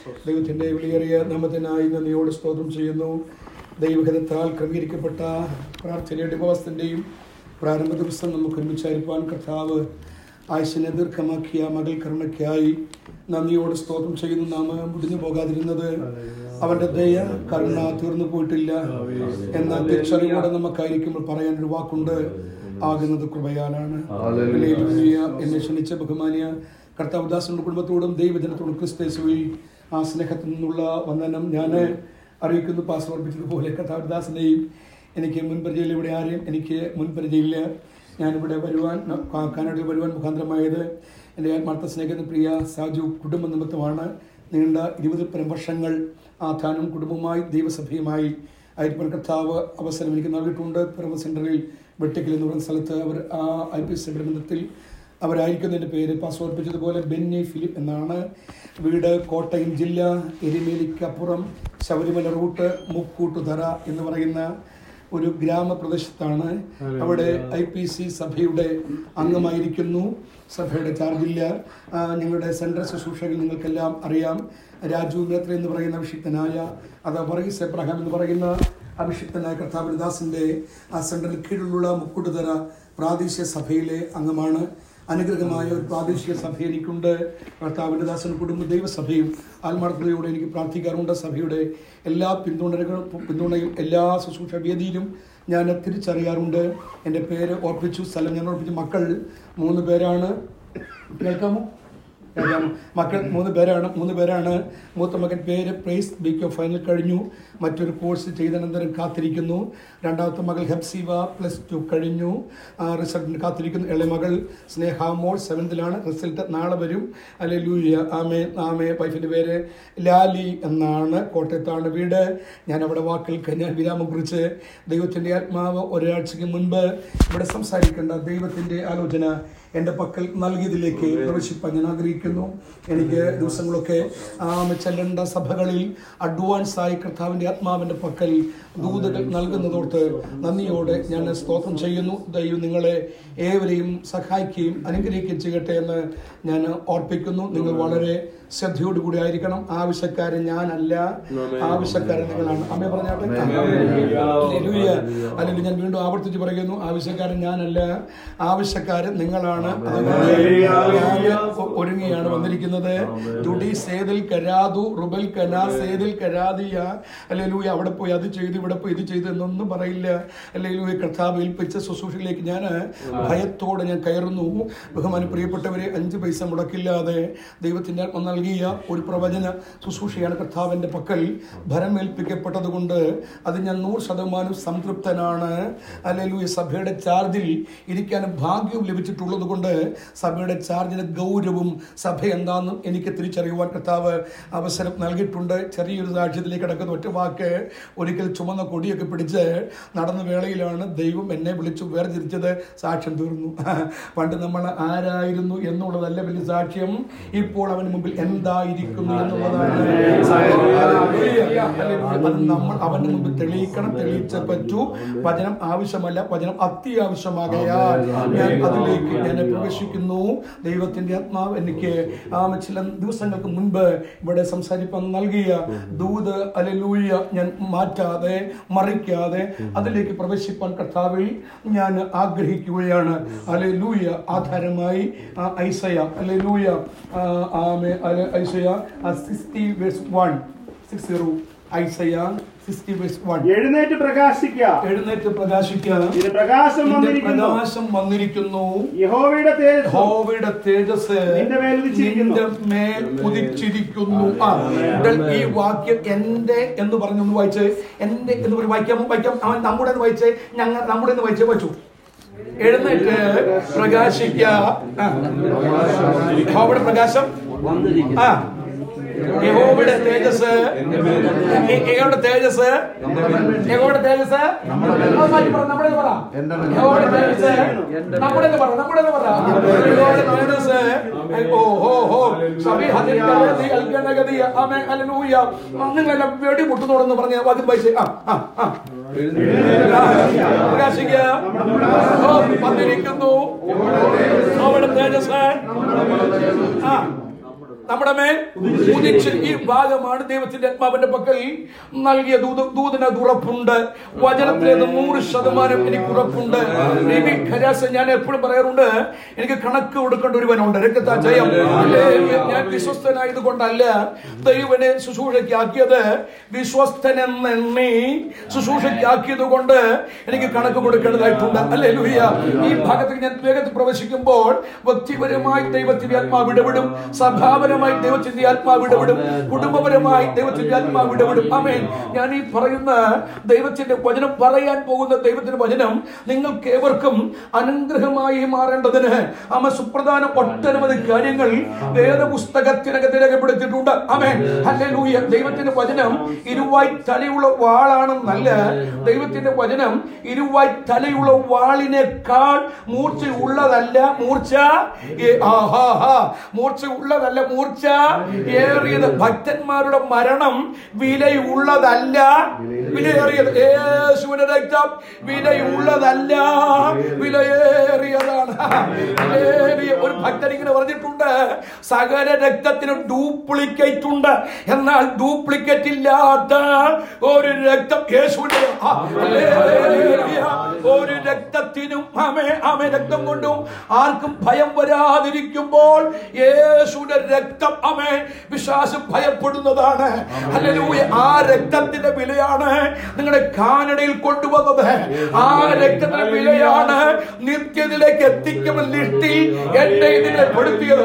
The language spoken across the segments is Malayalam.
ദൈവത്തിൻ്റെ വിളിയേറിയ നാമത്തിനായി നന്ദിയോട് സ്തോത്രം ചെയ്യുന്നു ദൈവഹിതത്താൽ ക്രമീകരിക്കപ്പെട്ട പ്രാർത്ഥനയുടെ ഉപവാസത്തിൻ്റെയും പ്രാരംഭ ദിവസം നമുക്ക് ഒരുമിച്ചായിരിക്കാൻ കർത്താവ് ആയുസിനെ ദീർഘമാക്കിയ മകൾ കരുണയ്ക്കായി നന്ദിയോട് സ്തോത്രം ചെയ്യുന്നു നാം മുടിഞ്ഞു പോകാതിരുന്നത് അവൻ്റെ ദയ കരുണ തീർന്നു പോയിട്ടില്ല എന്ന തിരിച്ചറിവോടെ നമുക്കായിരിക്കുമ്പോൾ പറയാൻ ഒരു വാക്കുണ്ട് ആകുന്നത് കൃപയാലാണ് ഹല്ലേലൂയ. എന്നെ ക്ഷണിച്ച ബഹുമാനിയ കർത്താവദാസന്റെ കുടുംബത്തോടും ദൈവജനത്തോടും ക്രിസ്തേശുവിൽ ആ സ്നേഹത്തിൽ നിന്നുള്ള വന്ദനം ഞാൻ അറിയിക്കുന്നു പാസ് ഓർപ്പിച്ചതുപോലെ കർത്താവദാസിനെയും എനിക്ക് മുൻപരിചയമില്ല ഇവിടെ ആരെയും എനിക്ക് മുൻപരിചയമില്ല ഞാനിവിടെ വരുവാൻ കാ- കാനഡയിൽ വരുവാൻ മുഖാന്തരമായത് എൻ്റെ ആത്മാർത്ഥ സ്നേഹിക്കുന്ന പ്രിയ സാജു കുടുംബ നിമിത്തമാണ് നീണ്ട ഇരുപതിൽ പരം വർഷങ്ങൾ ആ ധാനം കുടുംബവുമായി ദൈവസഭയുമായി ആയിരിക്കാൻ കർത്താവ് അവസരം എനിക്ക് നൽകിയിട്ടുണ്ട് പിറവ സെൻറ്ററിൽ വെട്ടിക്കൽ എന്ന് പറയുന്ന സ്ഥലത്ത് അവർ ആ ഐ പി എസ് ബന്ധത്തിൽ അവരായിരിക്കുന്നതിൻ്റെ പേര് പാസ് ഓർപ്പിച്ചതുപോലെ ബെന്നി ഫിലിപ്പ് എന്നാണ് വീട് കോട്ടയം ജില്ല എരിമേലിക്കപ്പുറം ശബരിമല റൂട്ട് മുക്കൂട്ടുതറ എന്ന് പറയുന്ന ഒരു ഗ്രാമപ്രദേശത്താണ് അവിടെ ഐ പി സി സഭയുടെ അംഗമായിരിക്കുന്നു സഭയുടെ ചാർജില്ല ആ, ഞങ്ങളുടെ സെൻട്രൽ ശുശ്രൂഷകൾ നിങ്ങൾക്കെല്ലാം അറിയാം രാജു മേത്ര എന്ന് പറയുന്ന അഭിഷിക്തനായ അത് വർഗീസ് എബ്രഹാം എന്ന് പറയുന്ന അഭിഷിക്തനായ കർത്താവിദാസിൻ്റെ ആ സെൻട്രൽ കീഴിലുള്ള മുക്കുട്ടുതര പ്രാദേശിക സഭയിലെ അംഗമാണ് അനുഗ്രഹമായ ഒരു പ്രാദേശിക സഭ എനിക്കുണ്ട് കർത്താവിൻ്റെ ദാസൻ കുടുംബ ദൈവസഭയും ആത്മാർത്ഥതയോടെ എനിക്ക് പ്രാർത്ഥിക്കാറുണ്ട് സഭയുടെ എല്ലാ പിന്തുണകളും പിന്തുണയും എല്ലാ ശുശ്രൂഷ വേദിയിലും ഞാൻ തിരിച്ചറിയാറുണ്ട് എൻ്റെ പേര് ഓർപ്പിച്ചു സ്ഥലം ഞാൻ ഓർപ്പിച്ചു മക്കൾ മൂന്ന് പേരാണ് കേൾക്കാമോ കേൾക്കാമോ മക്കൾ മൂന്ന് പേരാണ് മൂന്ന് പേരാണ് മൂത്ത മകൻ പേര് പ്രൈസ് ബി കെ ഫൈനൽ കഴിഞ്ഞു മറ്റൊരു കോഴ്സ് ചെയ്തനന്തരം കാത്തിരിക്കുന്നു രണ്ടാമത്തെ മകൾ ഹെപ്സീവ പ്ലസ് ടു കഴിഞ്ഞു ആ, റിസൾട്ടിന് കാത്തിരിക്കുന്നു ഇളയ മകൾ സ്നേഹ മോൾ സെവൻത്തിലാണ് റിസൾട്ട് നാളെ വരും അല്ലെ ലൂയ ആമേ ആമേ വൈഫിൻ്റെ പേര് ലാലി എന്നാണ് കോട്ടയത്താണ് വീട് ഞാൻ അവിടെ വാക്കിൽ കന്യാൻ വിരാമം കുറിച്ച് ദൈവത്തിൻ്റെ ആത്മാവ് ഒരാഴ്ചയ്ക്ക് മുൻപ് ഇവിടെ സംസാരിക്കേണ്ട ദൈവത്തിൻ്റെ ആലോചന എൻ്റെ പക്കൽ നൽകിയതിലേക്ക് പ്രവേശിപ്പാൻ ഞാൻ ആഗ്രഹിക്കുന്നു എനിക്ക് ദിവസങ്ങളൊക്കെ ആമ ചെല്ലേണ്ട സഭകളിൽ അഡ്വാൻസ് ആയി കർത്താവിൻ്റെ ആത്മാവിൻ്റെ പക്കൽ ദൂതകൾ നൽകുന്നതോർത്ത് നന്ദിയോടെ ഞാൻ സ്തോത്രം ചെയ്യുന്നു ദൈവം നിങ്ങളെ ഏവരെയും സഹായിക്കുകയും അനുഗ്രഹിക്കുകയും ചെയ്യട്ടെ എന്ന് ഞാൻ ഓർപ്പിക്കുന്നു നിങ്ങൾ വളരെ ശ്രദ്ധയോടുകൂടി ആയിരിക്കണം ആവശ്യക്കാരൻ ഞാനല്ല ആവശ്യക്കാരൻ നിങ്ങളാണ് അമ്മ പറഞ്ഞാട്ടെ ഹല്ലേലൂയ. അല്ലെങ്കിൽ ഞാൻ വീണ്ടും ആവർത്തിച്ച് പറയുന്നു ആവശ്യക്കാരൻ ഞാനല്ല ആവശ്യക്കാരൻ നിങ്ങളാണ് അതുകൊണ്ട് ഞാൻ ഒരുങ്ങിയാണ് വന്നിരിക്കുന്നത് ജുഡി സേതിൽ കരാതു റുബൽ കനാ സേതിൽ കരാദിയ അല്ലെലൂയ അവിടെ പോയി അത് ചെയ്തു ഇവിടെ പോയി ഇത് ചെയ്തു എന്നൊന്നും പറയില്ല അല്ലെലൂയ കർത്താവ് ഏൽപ്പിച്ച ശുശ്രൂഷയിലേക്ക് ഞാൻ ഭയത്തോടെ ഞാൻ കയറുന്നു ബഹുമാനം പ്രിയപ്പെട്ടവരെ അഞ്ച് പൈസ മുടക്കില്ലാതെ ദൈവത്തിൻ്റെ ആത്മ നൽകിയ ഒരു പ്രവചന ശുശ്രൂഷയാണ് കർത്താവിൻ്റെ പക്കൽ ഭരമേൽപ്പിക്കപ്പെട്ടത് കൊണ്ട് അത് ഞാൻ നൂറ് ശതമാനം സംതൃപ്തനാണ് അല്ലെലൂയ സഭയുടെ ചാർജിൽ ഇരിക്കാൻ ഭാഗ്യവും ലഭിച്ചിട്ടുള്ളത് കൊണ്ട് സഭയുടെ ചാർജിന്റെ ഗൗരവവും സഭ എന്താണെന്നും എനിക്ക് തിരിച്ചറിയുവാൻ കർത്താവ് അവസരം നൽകിയിട്ടുണ്ട് ചെറിയൊരു സാക്ഷ്യത്തിലേക്ക് കിടക്കുന്ന ഒറ്റ വാക്ക് ഒരിക്കൽ ചുമന്ന കൊടിയൊക്കെ പിടിച്ച് നടന്ന വേളയിലാണ് ദൈവം എന്നെ വിളിച്ചു വേർതിരിച്ചത് സാക്ഷ്യം തീർന്നു പണ്ട് നമ്മൾ ആരായിരുന്നു എന്നുള്ളതല്ല വലിയ സാക്ഷ്യം ഇപ്പോൾ അവന് മുമ്പിൽ എന്തായിരിക്കുന്നു എന്നുള്ളതാണ് അത് നമ്മൾ അവന്റെ മുമ്പിൽ തെളിയിക്കണം തെളിയിച്ചേ പറ്റൂ വചനം ആവശ്യമല്ല വചനം അത്യാവശ്യമാകയാൽ ഞാൻ അതിലേക്ക് ഞാൻ പ്രവേശിക്കുന്നു ദൈവത്തിന്റെ ആത്മാവ് എനിക്ക് ആ ചില ദിവസങ്ങൾക്ക് മുൻപ് ഇവിടെ സംസാരിപ്പാൻ നൽകിയ ദൂത് അലലൂയ ഞാൻ മാറ്റാതെ മറിക്കാതെ അതിലേക്ക് പ്രവേശിപ്പാൻ കർത്താവിൽ ഞാൻ ആഗ്രഹിക്കുകയാണ് അലലൂയ ആധാരമായി ആ ഐസയ അലലൂയ ആ, ആമേ അല Isaiah sixty verse one six zero Isaiah sixty verse one എഴുന്നേറ്റ് പ്രകാശിക്ക എഴുന്നേറ്റ് പ്രകാശിക്കുക ഇത് പ്രകാശം നിന്റെ വന്നിരിക്കുന്നു പ്രകാശം വന്നിരിക്കുന്നു യഹോവയുടെ തേജസ് യഹോവയുടെ തേജസ് നിന്റെ മേൽ ഉദിച്ചിരിക്കുന്നു. നിന്റെ മേൽ ഉദിച്ചിരിക്കുന്നു ആ ഉടൻ ഈ വാക്യം എന്റെ എന്ന് പറഞ്ഞു ഒന്ന് വായിച്ചേ എന്റെ എന്ന് പറഞ്ഞ് വായിക്കാം വായിക്കാം അവൻ നമ്മുടെ എന്ന് വായിച്ചേ ഞങ്ങൾ നമ്മുടെ എന്ന് വായിച്ചേ വായിച്ചു എഴുന്നേറ്റ് പ്രകാശിക്ക ആ. യഹോവയുടെ പ്രകാശം ആ യഹോവയുടെ തേജസ് യ- യഹോവയുടെ തേജസ് യഹോവയുടെ തേജസ് അത് മാറ്റി പറ, നമ്മുടെ എന്ന് പറ യഹോവയുടെ തേജസ് നമ്മുടെ എന്ന് പറ നമ്മുടെ എന്ന് പറ യഹോവയുടെ തേജസ് ഓ ഹോ ഹോ സഭി ഹദിൽ കലതി അൽഗനഗതി ആമേൻ ഹല്ലേലൂയ നിങ്ങളെല്ലാം വെടി മുട്ടുന്നോടെന്ന് പറഞ്ഞ വാക്യം വായിച്ചേ ആ ആ ആ പ്രകാശിക്കുക ഓ, വന്നിരിക്കുന്നു അവിടെ തേജസ് ആ നമ്മുടെ മേൽ ഉദിച്ച് ഈ ഭാഗമാണ് ദൈവത്തിന്റെ ആത്മാവിന്റെ പക്കൽ നൽകിയ ദൂത ദൂതന് അത് ഉറപ്പുണ്ട് വചനത്തിലേത് നൂറ് ശതമാനം എനിക്ക് ഉറപ്പുണ്ട് ബേബി ഖരാസ് ഞാൻ എപ്പോഴും പറയാറുണ്ട് എനിക്ക് കണക്ക് കൊടുക്കേണ്ട ഒരുവനുണ്ട് രക്തത്താ ജയം ഞാൻ വിശ്വസ്തനായത് കൊണ്ടല്ല ദൈവനെ ശുശ്രൂഷയ്ക്കാക്കിയത് വിശ്വസ്തനെന്നെണ്ണി ശുശ്രൂഷയ്ക്കാക്കിയത് കൊണ്ട് എനിക്ക് കണക്ക് കൊടുക്കേണ്ടതായിട്ടുണ്ട് അല്ലേ ലൂയ ഈ ഭാഗത്തേക്ക് ഞാൻ വേഗത്തിൽ പ്രവേശിക്കുമ്പോൾ വ്യക്തിപരമായി ദൈവത്തിന്റെ ആത്മാവ് ഇടപെടും സഭാപരമായി ദൈവത്തിന്റെ ആത്മാവ് ഇടപെടും കുടുംബപരമായി ദൈവത്തിന്റെ ആത്മാവ് ഇടപെടും ആമേൻ ഞാൻ ഈ പറയുന്ന ദൈവത്തിന്റെ വചനം പറയാൻ പോകുന്ന ദൈവത്തിന്റെ വചനം നിങ്ങൾക്ക് ഏവർക്കും അനുഗ്രഹമായി മാറേണ്ടതിന് ആമ സുപ്രധാന ഒട്ടനവധി കാര്യങ്ങൾ വേദപുസ്തകത്തിനകത്ത് രേഖപ്പെടുത്തിയിട്ടുണ്ട് ആമേൻ ഹല്ലേലൂയ ദൈവത്തിന്റെ വചനം ഇരുവായി തലയുള്ള വാളാണെന്നല്ല ദൈവത്തിന്റെ വചനം ഇരുവായി തലയുള്ള വാളിനേക്കാൾ മൂർച്ച ഉള്ളതല്ല മൂർച്ച ഏ- ആഹാഹാ. മൂർച്ച ഉള്ളതല്ല മൂർച്ച ഏറിയത് ഭക്തന്മാരുടെ മരണം വിലയുള്ളതല്ല വിലയേറിയത് യേശുവിന്റെ രക്തം വിലയുള്ളതല്ല വിലയേറിയതാണ് വിലയേറിയ ഒരു ഭക്തൻ ഇങ്ങനെ പറഞ്ഞിട്ടുണ്ട് സകല രക്തത്തിന് ഡ്യൂപ്ലിക്കേറ്റ് ഉണ്ട് എന്നാൽ ഡ്യൂപ്ലിക്കേറ്റ് ഇല്ലാത്ത ഒരു രക്തം യേശുവിന്റെ ആ, ഹല്ലേലൂയ. ഒരു രക്തത്തിനും ആമേ ആമേ രക്തം കൊണ്ടും ആർക്കും ഭയം വരാതിരിക്കുമ്പോൾ യേശുവിന്റെ രക്തം ആമേ വിശ്വാസം ഭയപ്പെടുന്നതാണ് ഹല്ലേലൂയ ആ രക്തത്തിന്റെ വിലയാണ് നിങ്ങളുടെ കാനഡയിൽ കൊണ്ടുവന്നത് ആ രക്തത്തിന്റെ വിലയാണ് നിത്യത്തിലേക്ക് എത്തിക്കുമെന്ന ലിസ്റ്റിൽ എന്നെ ഇതിനെ പെടുത്തിയത്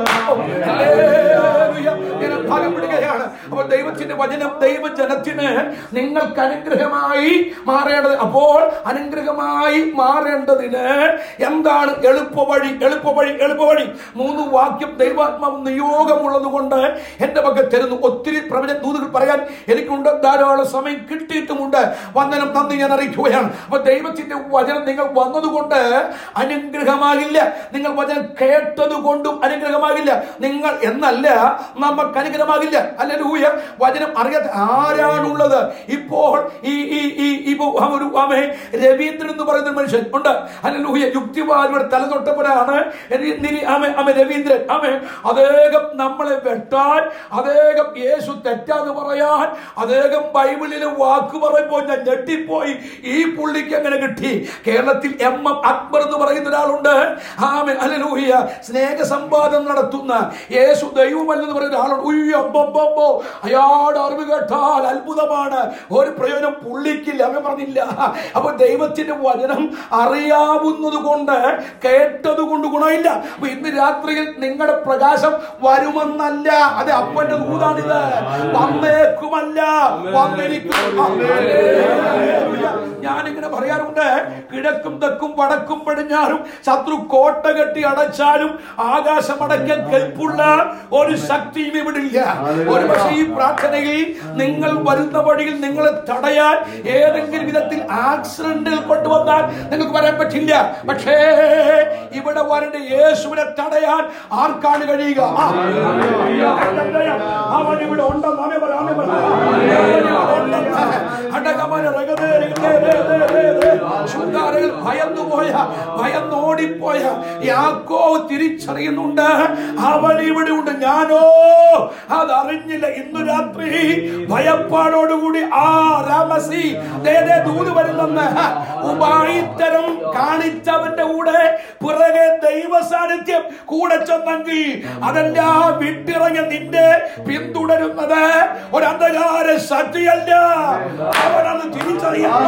ഹല്ലേലൂയ. ഞാൻ ഭാഗപ്പെടുകയാണ് അപ്പോൾ ദൈവത്തിന്റെ വചനം ദൈവജനത്തിന് നിങ്ങൾക്ക് അനുഗ്രഹമായി മാറേണ്ടത് അപ്പോൾ അനുഗ്രഹമായി മാറേണ്ടതിന് എന്താണ് എളുപ്പവഴി എളുപ്പവഴി എളുപ്പവഴി മൂന്ന് വാക്യം ദൈവാത്മാവ് നിയോഗമുള്ളത് കൊണ്ട് എന്റെ പക്കൽ തരുന്നു ഒത്തിരി പ്രവചന ദൂതുകൾ പറയാൻ എനിക്കുണ്ട് ധാരാളം സമയം കിട്ടിയിട്ടുമുണ്ട് വന്ദനം നന്ദി ഞാൻ അറിയിക്കുകയാണ് അപ്പൊ ദൈവത്തിന്റെ വചനം നിങ്ങൾ വന്നതുകൊണ്ട് അനുഗ്രഹമാകില്ല നിങ്ങൾ വചനം കേട്ടത് കൊണ്ടും അനുഗ്രഹമാകില്ല നിങ്ങൾ എന്നല്ല നമുക്ക് അനുഗ്രഹമാകില്ല അല്ലൂയ വചനം അറിയാത്ത ആരാണുള്ളത് ഇപ്പോൾ ഈ ഈ ഈ ഇപ്പോ ഒരു ആമേ രവീന്ദ്രൻ എന്ന് പറയുന്ന ഒരു മനുഷ്യൻ ഉണ്ട് അല്ലൂയ യുക്തിവാദിയുടെ തലതൊട്ടപ്പനാണ് ആമേ ആമേ രവീന്ദ്രൻ ആമേ അദ്ദേഹം നമ്മളെ വെട്ടാൻ അദ്ദേഹം യേശു തെറ്റാന്ന് പറയാൻ അദ്ദേഹം ബൈബിളിലെ വാക്ക് പറയുമ്പോൾ ഞാൻ ഞെട്ടിപ്പോയി ഈ പുള്ളിക്ക് എങ്ങനെ കിട്ടി കേരളത്തിൽ എം എം അക്ബർ എന്ന് പറയുന്ന ഒരാളുണ്ട് ആമേ അല്ലൂയ സ്നേഹ സംവാദം നടത്തുന്ന യേശു ദൈവമല്ലെന്ന് പറയുന്ന ആളുണ്ട് ഉയ്യോ അബ്ബബ്ബോ അയാളുടെ അറിവ് കേട്ടാൽ അത്ഭുതമാണ് ഒരു പ്രയോജനം പുള്ളിക്കില്ല അവൻ പറഞ്ഞില്ല അപ്പൊ ദൈവത്തിന്റെ വചനം അറിയാവുന്നത് കൊണ്ട് കേട്ടത് കൊണ്ട് ഗുണമില്ല അപ്പൊ ഇന്ന് രാത്രിയിൽ നിങ്ങളുടെ പ്രകാശം വരുമെന്നല്ല അത് അപ്പന്റെ ദൂതാണിത് വന്നേക്കുമല്ല വന്നിരിക്കും ഞാനിങ്ങനെ പറയാറുണ്ട് കിഴക്കും തെക്കും വടക്കും പടിഞ്ഞാറും ശത്രു കോട്ട കെട്ടി അടച്ചാലും ആകാശം അടയ്ക്കാൻ കെൽപ്പുള്ള ഒരു ശക്തിയും ഇവിടില്ല ഒരു പക്ഷേ ഈ പ്രാർത്ഥനയിൽ നിങ്ങൾ വരുന്ന വഴിയിൽ നിങ്ങളെ തടയാൻ ഏതെങ്കിലും വിധത്തിൽ ആക്സിഡന്റിൽ കൊണ്ടുവന്നാൽ നിങ്ങൾക്ക് വരാൻ പറ്റില്ല പക്ഷേ ഇവിടെ വരേണ്ട യേശുവിനെ തടയാൻ ആർക്കാണ് കഴിയുക ആ. അവൻ ഇവിടെ ഉണ്ടെന്ന് ആമേ പറ, ആമേ പറ. ഉണ്ടെന്ന്. അടകമന രഗതേ, രഗതേ, രേ, രേ, രേ, രേ. ശുദ്ധാരയിൽ ഭയന്നുപോയ ഭയന്നോടിപ്പോയ യാക്കോ തിരിച്ചറിയുന്നുണ്ട് അവൻ ഇവിടെ ഉണ്ട് ഞാനോ അതറിഞ്ഞില്ല ഇന്നു രാത്രി ഭയപ്പാടോടുകൂടി ആ രാമസി ദേ, ദേ, ദൂത് വരുന്നെന്ന് ഉപായിത്തരം കാണിച്ചവന്റെ കൂടെ പിറകെ ദൈവ സാന്നിധ്യം കൂടെ ചെന്നെങ്കിൽ അതെല്ലാം വിട്ടിറങ്ങി നിന്റെ പിന്തുടരുന്നത് ഒരു അന്ധകാര ശക്തിയല്ല അവനത് തിരിച്ചറിയാം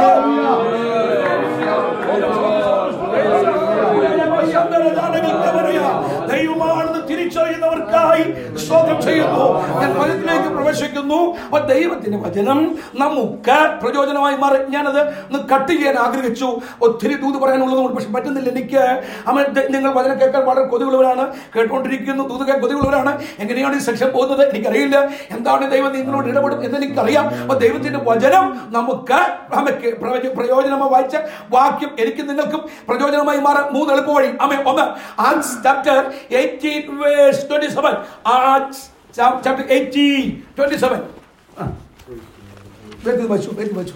ദൈവമാണെന്ന് തിരിച്ചറിയുന്നവർക്കായി സ്തോത്രം ചെയ്യുന്നു ഞാൻ വചനത്തിലേക്ക് പ്രവേശിക്കുന്നു അപ്പൊ ദൈവത്തിന്റെ വചനം നമുക്ക് പ്രചോദനമായി മാറി ഞാനത് ഒന്ന് കട്ട് ചെയ്യാൻ ആഗ്രഹിച്ചു ഒത്തിരി ദൂത് പറയാനുള്ളത് കൊണ്ട് പക്ഷെ പറ്റുന്നില്ല എനിക്ക് അമ്മ നിങ്ങൾ വചനം കേൾക്കാൻ വളരെ കൊതിയുള്ളവരാണ് കേട്ടുകൊണ്ടിരിക്കുന്നു ദൂത് കേൾക്കാൻ കൊതിയുള്ളവരാണ് എങ്ങനെയാണ് ഈ സെക്ഷൻ പോകുന്നത് എനിക്കറിയില്ല എന്താണ് ദൈവം നിങ്ങളോട് ഇടപെടും എന്ന് എനിക്കറിയാം അപ്പൊ ദൈവത്തിന്റെ വചനം നമുക്ക് നമുക്ക് പ്രവച- പ്രയോജനമായി വായിച്ച വാക്യം എനിക്ക് നിങ്ങൾക്കും പ്രയോജനമായി മാറാൻ മൂന്ന് എളുപ്പ വഴി അമ്മ ഒന്ന് Acts chapter eighteen verse twenty seven Acts chapter eighteen twenty seven വെച്ചു വെച്ചു വെച്ചു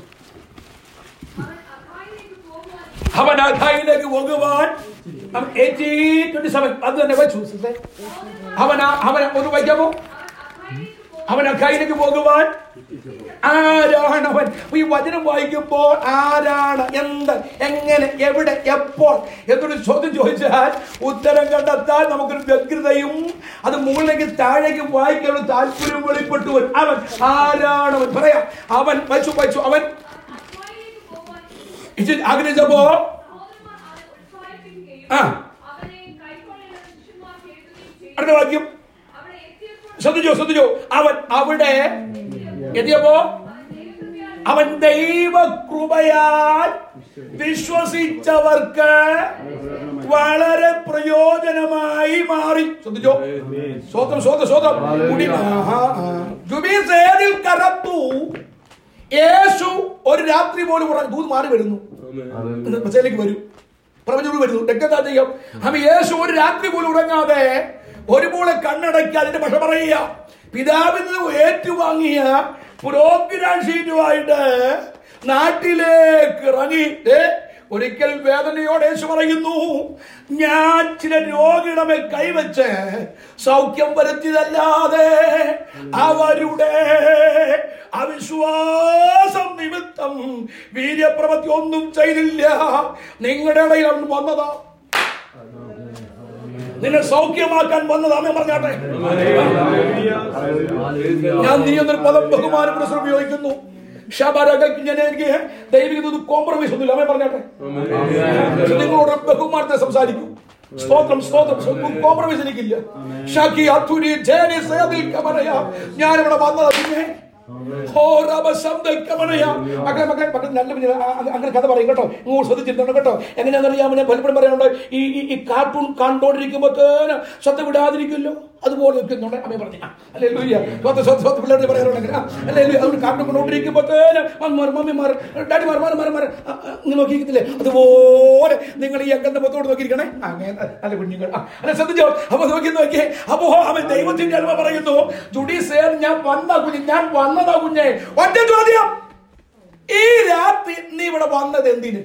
അവൻ അഖായിലേക്ക് പോകുവാൻ അവൻ അഖായിലേക്ക് പോകുവാൻ എയ്റ്റീൻ ട്വന്റി സെവൻ അത് തന്നെ വെച്ചു സിസ്റ്റേ. അവൻ ആ- അവൻ ഒന്ന് വായിക്കാമോ അവൻ അഖായിലേക്ക് പോകുവാൻ ആരാണ് അവൻ ഈ വചനം വായിക്കുമ്പോൾ ആരാണ് എന്ത് എങ്ങനെ എവിടെ എപ്പോൾ എന്നൊരു ചോദ്യം ചോദിച്ചാൽ ഉത്തരം കണ്ടെത്താൻ നമുക്കൊരു വ്യഗ്രതയും അത് മുകളിലേക്ക് താഴേക്ക് വായിക്കാനുള്ള താല്പര്യം വെളിപ്പെട്ടു വരും അവൻ ആരാണ് അവൻ പറയാം അവൻ വച്ചു വച്ചു അവൻ ഇത് ആഗ്രഹിച്ചപ്പോ ആ. അടുത്ത വാക്യം ശ്രദ്ധിച്ചോ ശ്രദ്ധിച്ചോ അവൻ അവിടെ എത്തിയപ്പോ അവൻ ദൈവകൃപയാൽ വിശ്വസിച്ചവർക്ക് വളരെ പ്രയോജനമായി മാറി ശ്രദ്ധിച്ചോ സ്വതം സ്വതം സ്വതം കുടി ആഹാ, ആ. ജുബീസേദിൽ കറത്തു യേശു ഒരു രാത്രി പോലും ഉറങ്ങി ദൂത് മാറി വരുന്നു ബസ്സിലേക്ക് വരും പ്രവചനം വരുന്നു രക്തദാതയം അവ യേശു ഒരു രാത്രി പോലും ഉറങ്ങാതെ ഒരുപോലെ കണ്ണടക്കി അതിന്റെ ഭാഷ പറയുക പിതാവിൽ നിന്ന് ഏറ്റുവാങ്ങിയ പ്രോഗ്രാം ഷീറ്റുമായിട്ട് നാട്ടിലേക്ക് ഇറങ്ങി ദേ, ഒരിക്കൽ വേദനയോടെ യേശു പറയുന്നു ഞാൻ ചില രോഗിയുടെ മേൽ കൈവച്ച് സൗഖ്യം വരുത്തിയതല്ലാതെ അവരുടെ അവിശ്വാസം നിമിത്തം വീര്യപ്രവൃത്തി ഒന്നും ചെയ്തില്ല നിങ്ങളുടെ ഇടയിൽ അവൻ വന്നതാ നിന്നെ സൗഖ്യമാക്കാൻ വന്നതാമേ പറഞ്ഞാട്ടെ ഞാൻ നീ എന്നൊരു പദം ബഹുമാന പുരസ്സരം ഉപയോഗിക്കുന്നു ഷബരകൾക്ക് ഞാൻ എനിക്ക് ദൈവിക കോംപ്രമൈസ് ഒന്നുമില്ല അമ്മേ പറഞ്ഞാട്ടെ പക്ഷെ നിങ്ങളോട് ബഹുമാനത്തെ സംസാരിക്കും സ്തോത്രം സ്തോത്രം കോംപ്രമൈസ് എനിക്കില്ല ഷാക്കി അത്തുരി ജേനി സേതിൽ കമനയ ഞാൻ ഇവിടെ വന്നത് പിന്നെ ഓ റബ ശബ്ദൽ കമനയ മക്കളെ മക്കളെ മക്കളെ നല്ല പിന്നെ ആ- ആ- അങ്ങനെ കഥ പറയും കേട്ടോ നിങ്ങൾ ശ്രദ്ധിച്ചിട്ടുണ്ട് കേട്ടോ എങ്ങനെയാണെന്നറിയാമോ ഞാൻ പലപ്പോഴും പറയാനുണ്ട് ഈ ഈ- ഈ കാർട്ടൂൺ കണ്ടോണ്ടിരിക്കുമ്പോഴത്തേന് ശ്രദ്ധ വിടാതിരിക്കുമല്ലോ അതുപോലെ നിൽക്കുന്നുണ്ട് അമ്മ പറഞ്ഞു അല്ലെ ലൂയ്യ സ്വത്ത് സ്വത്ത് സ്വത്ത് പിള്ളേർ പറയാറുണ്ട് അല്ലെ അതുകൊണ്ട് കാർട്ടൂൺ കണ്ടോണ്ടിരിക്കുമ്പോഴത്തേന് മമ്മാർ മമ്മിമാർ ഡാഡിമാർ മാർ മാർ മാർ ഇങ്ങനെ നോക്കിയിരിക്കത്തില്ലേ അതുപോലെ നിങ്ങൾ ഈ അങ്കന്റെ മുഖത്തോട് നോക്കിയിരിക്കണേ അങ്ങനെ അല്ല കുഞ്ഞുങ്ങൾ ആ, അല്ല ശ്രദ്ധിച്ചോ അപ്പൊ നോക്കി നോക്കിയേ അപ്പോ അവൻ ദൈവത്തിന്റെ അൽവ പറയുന്നു ജുഡീസേർ ഞാൻ വന്ന കുഞ്ഞ് ഞാൻ വന്നതാ കുഞ്ഞെ ഒറ്റ ചോദ്യം ഈ രാത്രി നീ ഇവിടെ വന്നത് എന്തിന്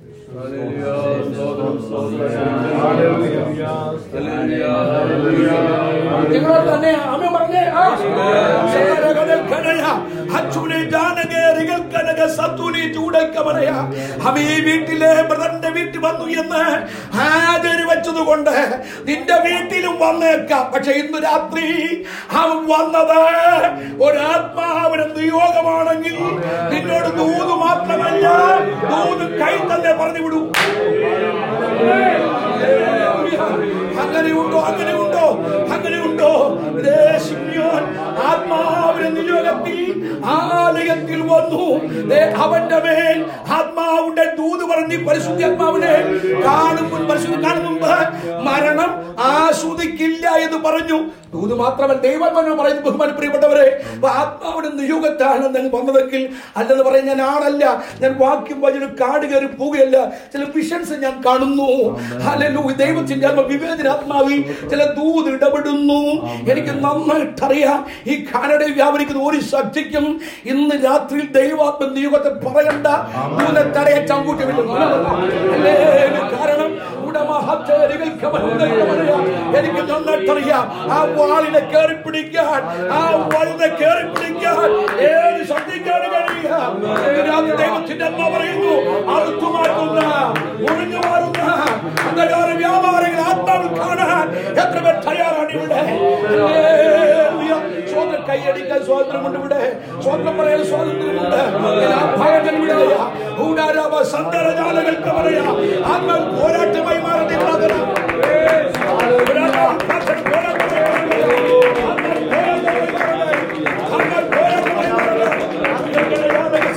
നിങ്ങളോട് തന്നെ അമ്മ പറഞ്ഞേ ആ. ശേരകടൽ കടയ, അച്ചുനെ ജാനകേറികൾ കനക സത്തുനി ചൂടൽ കമനയ. അവൻ ഈ വീട്ടിലെ ബ്രദറിന്റെ വീട്ടിൽ വന്നു എന്ന് ഹാജര് വെച്ചതുകൊണ്ട് നിന്റെ വീട്ടിലും വന്നേക്കാം പക്ഷെ ഇന്ന് രാത്രി അവൻ വന്നത് ഒരാത്മാവിന് നിയോഗമാണെങ്കിൽ നിന്നോട് ദൂത് മാത്രമല്ല ദൂത് കൈ തന്നെ പറഞ്ഞു വിടൂ അങ്ങനെയുണ്ടോ അങ്ങനെയുണ്ടോ അങ്ങനെയുണ്ടോ ഇതേ ശിമ്യോൻ ആത്മാവിന്റെ നിയോഗത്തിൽ ആലയത്തിൽ വന്നു ദേ അവന്റെ മേൽ ആത്മാവിന്റെ ദൂത് പറഞ്ഞ് പരിശുദ്ധ ആത്മാവിനെ കാണുമ്പോൾ പരിശുദ്ധ കാണും മുമ്പ് മരണം ആസ്വദിക്കില്ല എന്ന് പറഞ്ഞു ദൂത് മാത്രമല്ല ദൈവം പറയുന്നു ബഹുമാന പ്രിയപ്പെട്ടവരെ അപ്പൊ ആത്മാവിന്റെ നിയോഗത്താണ് നിങ്ങൾ വന്നതെങ്കിൽ അല്ലെന്ന് പറയാൻ ഞാൻ ആളല്ല ഞാൻ വാക്യം വചന കാട് കയറി പോവുകയല്ല ചില വിഷൻസ് ഞാൻ കാണുന്നു ഹല്ലേലൂയ ദൈവത്തിന്റെ ആത്മ വിവേചനാത്മാവിൽ ചില ദൂത് ഇടപെടുന്നു എനിക്ക് നന്നായിട്ടറിയാം ഈ കാനഡയിൽ വ്യാപരിക്കുന്ന ഒരു ശക്തിക്കും ഇന്ന് രാത്രിയിൽ ദൈവാത്മ നിയോഗത്തെ പറയണ്ട ദൂതെ തടയാൻ ചങ്കൂറ്റമില്ല ഹല്ലേലൂയ. കാരണം ഉടമഹത്തേരികൾക്ക് അവനുണ്ടായിരുന്നവരെയാ. എനിക്ക് നന്നായിട്ടറിയാം ആ വാളിനെ കയറി പിടിക്കാൻ ആ വാളിനെ കയറി പിടിക്കാൻ ഏത് ശക്തിക്കാണ് കഴിയുക ഇന്ന് രാത്രി ദൈവത്തിന്റെ അമ്മ പറയുന്നു അറുത്തു മാറ്റുന്ന ഒഴിഞ്ഞു മാറുന്ന അന്ധകാര വ്യാപാരികൾ ആത്മാവിൽ കാണാൻ എത്ര പേർ തയ്യാറാണ് ഇവിടെ ഹല്ലേലൂയ. സ്വന്തം കൈയടിക്കാൻ സ്വാതന്ത്ര്യമുണ്ട് ഇവിടെ സ്വന്തം പറയാൻ സ്വാതന്ത്ര്യമുണ്ട് എല്ലാ ഭയങ്ങൾ വിടുകയ ഊടാരാമ സന്തരജാലകൾക്ക് പറയാ ആത്മാവ് പോരാട്ടമായി മാറട്ടെ പ്രാർത്ഥന ഒരാത്മാവ് പ്രാർത്ഥന പോരാട്ടമായി മാറട്ടെ. ആത്മാവ് പോരാട്ടമായി മാറട്ടെ. ആത്മാവ് പോരാട്ടമായി മാറട്ടെ.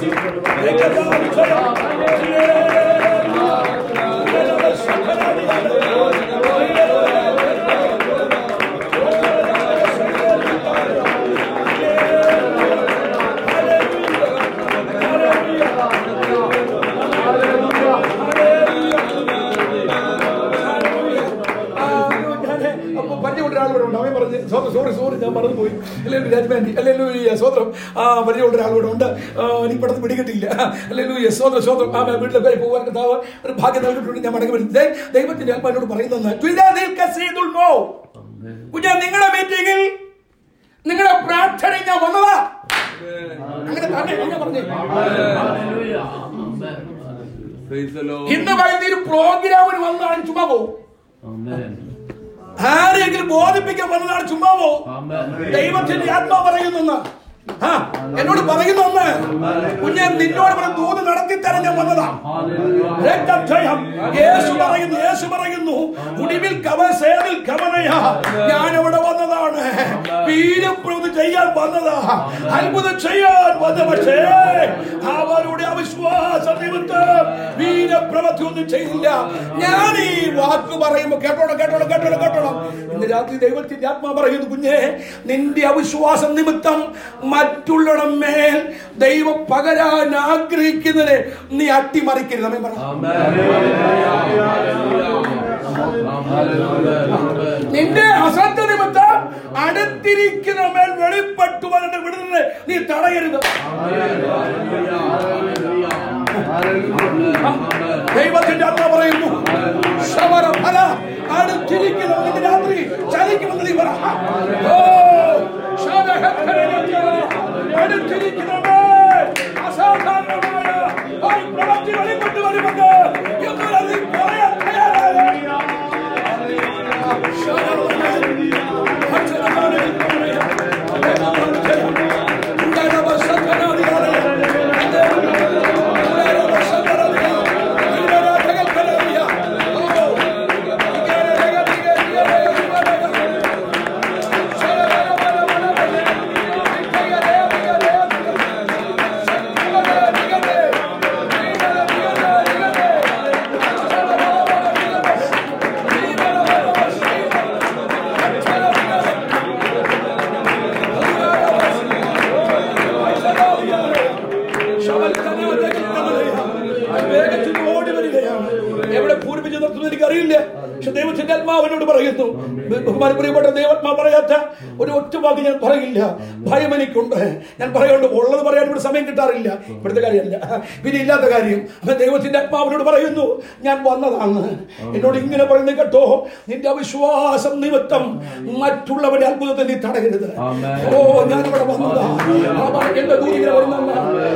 സോറി സോറി ഞാൻ മറന്നു പോയി അല്ലെങ്കിൽ രാജ്മാൻഡി അല്ലെങ്കിൽ സ്വത്രം ആ പരിചയമുള്ള ഒരാളോട് ഉണ്ട് ആ, എനിക്ക് പെട്ടെന്ന് പിടികിട്ടില്ല അല്ലെങ്കിൽ സ്വതന്ത്രം സ്വതന്ത്രം ആ വീട്ടിലെ പേര് പോകാൻ കഥാവ് ഒരു ഭാഗ്യം നൽകിയിട്ടുണ്ട് ഞാൻ മടങ്ങി വരുന്നത് ദേ, ദൈവത്തിന്റെ ആത്മാവിനോട് പറയുന്നത് കുഞ്ഞാ നിങ്ങളുടെ മീറ്റിംഗിൽ നിങ്ങളുടെ പ്രാർത്ഥന ഞാൻ വന്നതാ അങ്ങനെ തന്നെ അങ്ങനെ പറഞ്ഞേ Praise the Lord. ഇന്ന് വൈകുന്നേരം പ്രോഗ്രാമിന് വന്നതാണ് ചുമ്മാ പോകും ആരെങ്കിലും ബോധിപ്പിക്കാൻ വന്നതാണ് ചുമ്മാ പോകും ദൈവത്തിന്റെ ആത്മാ പറയുന്നു ആ എന്നോട് പറയുന്നു ഒന്ന് കുഞ്ഞെ നിന്നോട് പറഞ്ഞ ദൂത് നടത്തി തരാൻ ഞാൻ വന്നതാ രക്തക്ഷയം. യേശു പറയുന്നു യേശു പറയുന്നു ഒടുവിൽ കവസേതിൽ കവനയാ ഞാൻ ഇവിടെ വന്നതാണ് വീരപ്രവൃത്തി ചെയ്യാൻ വന്നതാ അത്ഭുതം ചെയ്യാൻ വന്ന പക്ഷേ അവരുടെ അവിശ്വാസ നിമിത്തം വീരപ്രവൃത്തി ഒന്നും ചെയ്തില്ല ഞാൻ ഈ വാക്ക് പറയുമ്പോ കേട്ടോണം കേട്ടോണം കേട്ടോണം കേട്ടോണം ഇന്ന് രാത്രി ദൈവത്തിന്റെ ആത്മാ പറയുന്നു കുഞ്ഞെ നിന്റെ അവിശ്വാസം നിമിത്തം മറ്റുള്ളവരുടെ മേൽ ദൈവം പകരാൻ ആഗ്രഹിക്കുന്നതിനെ നീ അട്ടിമറിക്കരുത് അമ്മേ പറ നിന്റെ അസത്ത നിമിത്തം അടുത്തിരിക്കുന്ന മേൽ വെളിപ്പെട്ടു വരേണ്ട വിടുന്നത് നീ തടയരുത് ദൈവത്തിന്റെ അമ്മ പറയുന്നു ശവര ഫല അടുത്തിരിക്കുന്ന നിന്റെ രാത്രി ചലിക്കുമെന്ന് നീ പറ ഓ ശവഹക്കരയിലേക്ക് അടുത്തിരിക്കുന്ന മേൽ അസാധാരണമായ ഒരു പ്രവൃത്തി വെളിപ്പെട്ടു വരുമെന്ന് എന്നാൽ അത് പറയാൻ തയ്യാറായ വേഗത്തിൽ ഓടി വരികയാണ് എവിടെ പൂരിപ്പിച്ച് നിർത്തുന്നത് എനിക്കറിയില്ല പക്ഷെ ദൈവത്തിന്റെ ആത്മാവിനോട് പറയുന്നു ബഹുമാന പ്രിയപ്പെട്ട ദൈവാത്മാ പറയാത്ത ഒരു ഒറ്റ വാക്ക് ഞാൻ പറയില്ല ഭയം എനിക്കുണ്ട് ഞാൻ പറയുന്നുണ്ട് ഉള്ളത് പറയാൻ ഇവിടെ സമയം കിട്ടാറില്ല ഇവിടുത്തെ കാര്യമല്ല പിന്നെ ഇല്ലാത്ത കാര്യം അപ്പൊ ദൈവത്തിന്റെ ആത്മാവിനോട് പറയുന്നു ഞാൻ വന്നതാണ് എന്നോട് ഇങ്ങനെ പറയുന്നത് കേട്ടോ നിന്റെ അവിശ്വാസം നിമിത്തം മറ്റുള്ളവരുടെ അത്ഭുതത്തെ നീ തടയരുത് ഓ ഞാൻ ഇവിടെ വന്നതാ അവൻ എന്റെ ദൂരിങ്ങനെ വരുന്നല്ല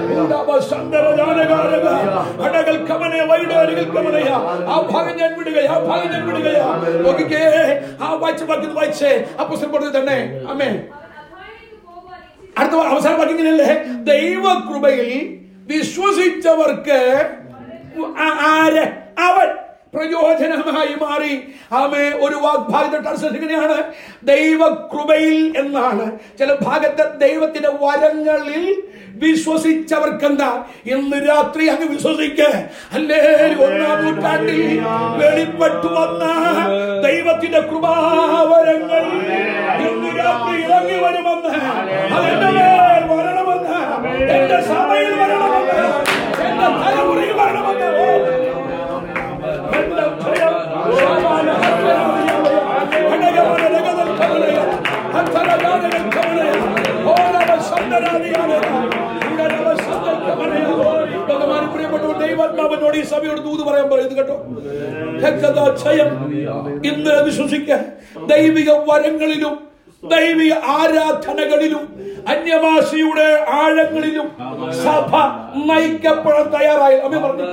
അടകൾ കമനെ വൈഡാരികൾ കമനയാ ആ ഭാഗം ഞാൻ വിടുകയാ ആ ഭാഗം ഞാൻ വിടുകയാ നോക്കിക്കേ ആ വായിച്ച വാക്യം വായിച്ചേ ആ പുസ്തകം കൊടുത്ത് തന്നെ അമ്മേ അടുത്ത അവസാന വാക്യം ഇങ്ങനെയല്ലേ ദൈവകൃപയിൽ വിശ്വസിച്ചവർക്ക് ആ- ആര് അവൻ പ്രയോജനമായി മാറി ആമേ ഒരു വാഗ്ഭാഗത്തെ ട്രാൻസ്ലേഷൻ ഇങ്ങനെയാണ് ദൈവകൃപയിൽ എന്നാണ് ചില ഭാഗത്തെ ദൈവത്തിന്റെ വരങ്ങളിൽ വിശ്വസിച്ചവർക്കെന്താ ഇന്ന് രാത്രി അങ്ങ് വിശ്വസിക്ക അല്ലേ ഒന്നാം നൂറ്റാണ്ടിൽ വെളിപ്പെട്ടു വന്ന ദൈവത്തിന്റെ കൃപാവരങ്ങൾ ഇന്ന് രാത്രി ഇറങ്ങി വരുമെന്ന് അതെന്റെ മേൽ വരണമെന്ന് എന്റെ സഭയിൽ വരണമെന്ന് എന്റെ തലമുറയിൽ വരണമെന്ന് എന്റെ ഭയം ശാപാന ഹസ്തനമറിയാമയ. അനഗമന രഗതൽ കമലയ. ഹസ്തനഗാനകൾ കമലയ. ഓരവ ശബ്ദരാദിയാലയ. ഉടനവ ശബ്ദം കമലയ. ബഹുമാനം പ്രിയപ്പെട്ടവർ ദൈവാത്മാവിനോട് ഈ സഭയോട് ദൂത് പറയാൻ പറയുന്നത് കേട്ടോ രക്തദാക്ഷയം ഇന്ന് വിശ്വസിക്ക ദൈവിക വരങ്ങളിലും ദൈവിക ആരാധനകളിലും അന്യഭാഷയുടെ ആഴങ്ങളിലും സഭ നയിക്കപ്പെടാൻ തയ്യാറായി അമ്മ പറഞ്ഞു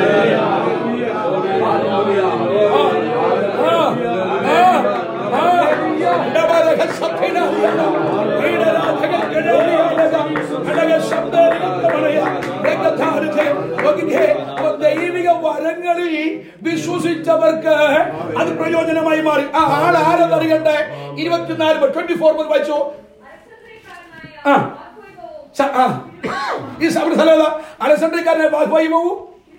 ദൈവിക വരങ്ങളിൽ വിശ്വസിച്ചവർക്ക് അത് പ്രയോജനമായി മാറി ആ ആൾ ആരെന്നറിയണ്ടേ ഇരുപത്തിനാല് ട്വന്റി ഫോർ മുതൽ വായിച്ചോ ആ. സ- ആ. ഈ അവിടെ സ്ഥലം ഏതാ അലക്സാണ്ട്രിക്കാരനെ വൈഭവവും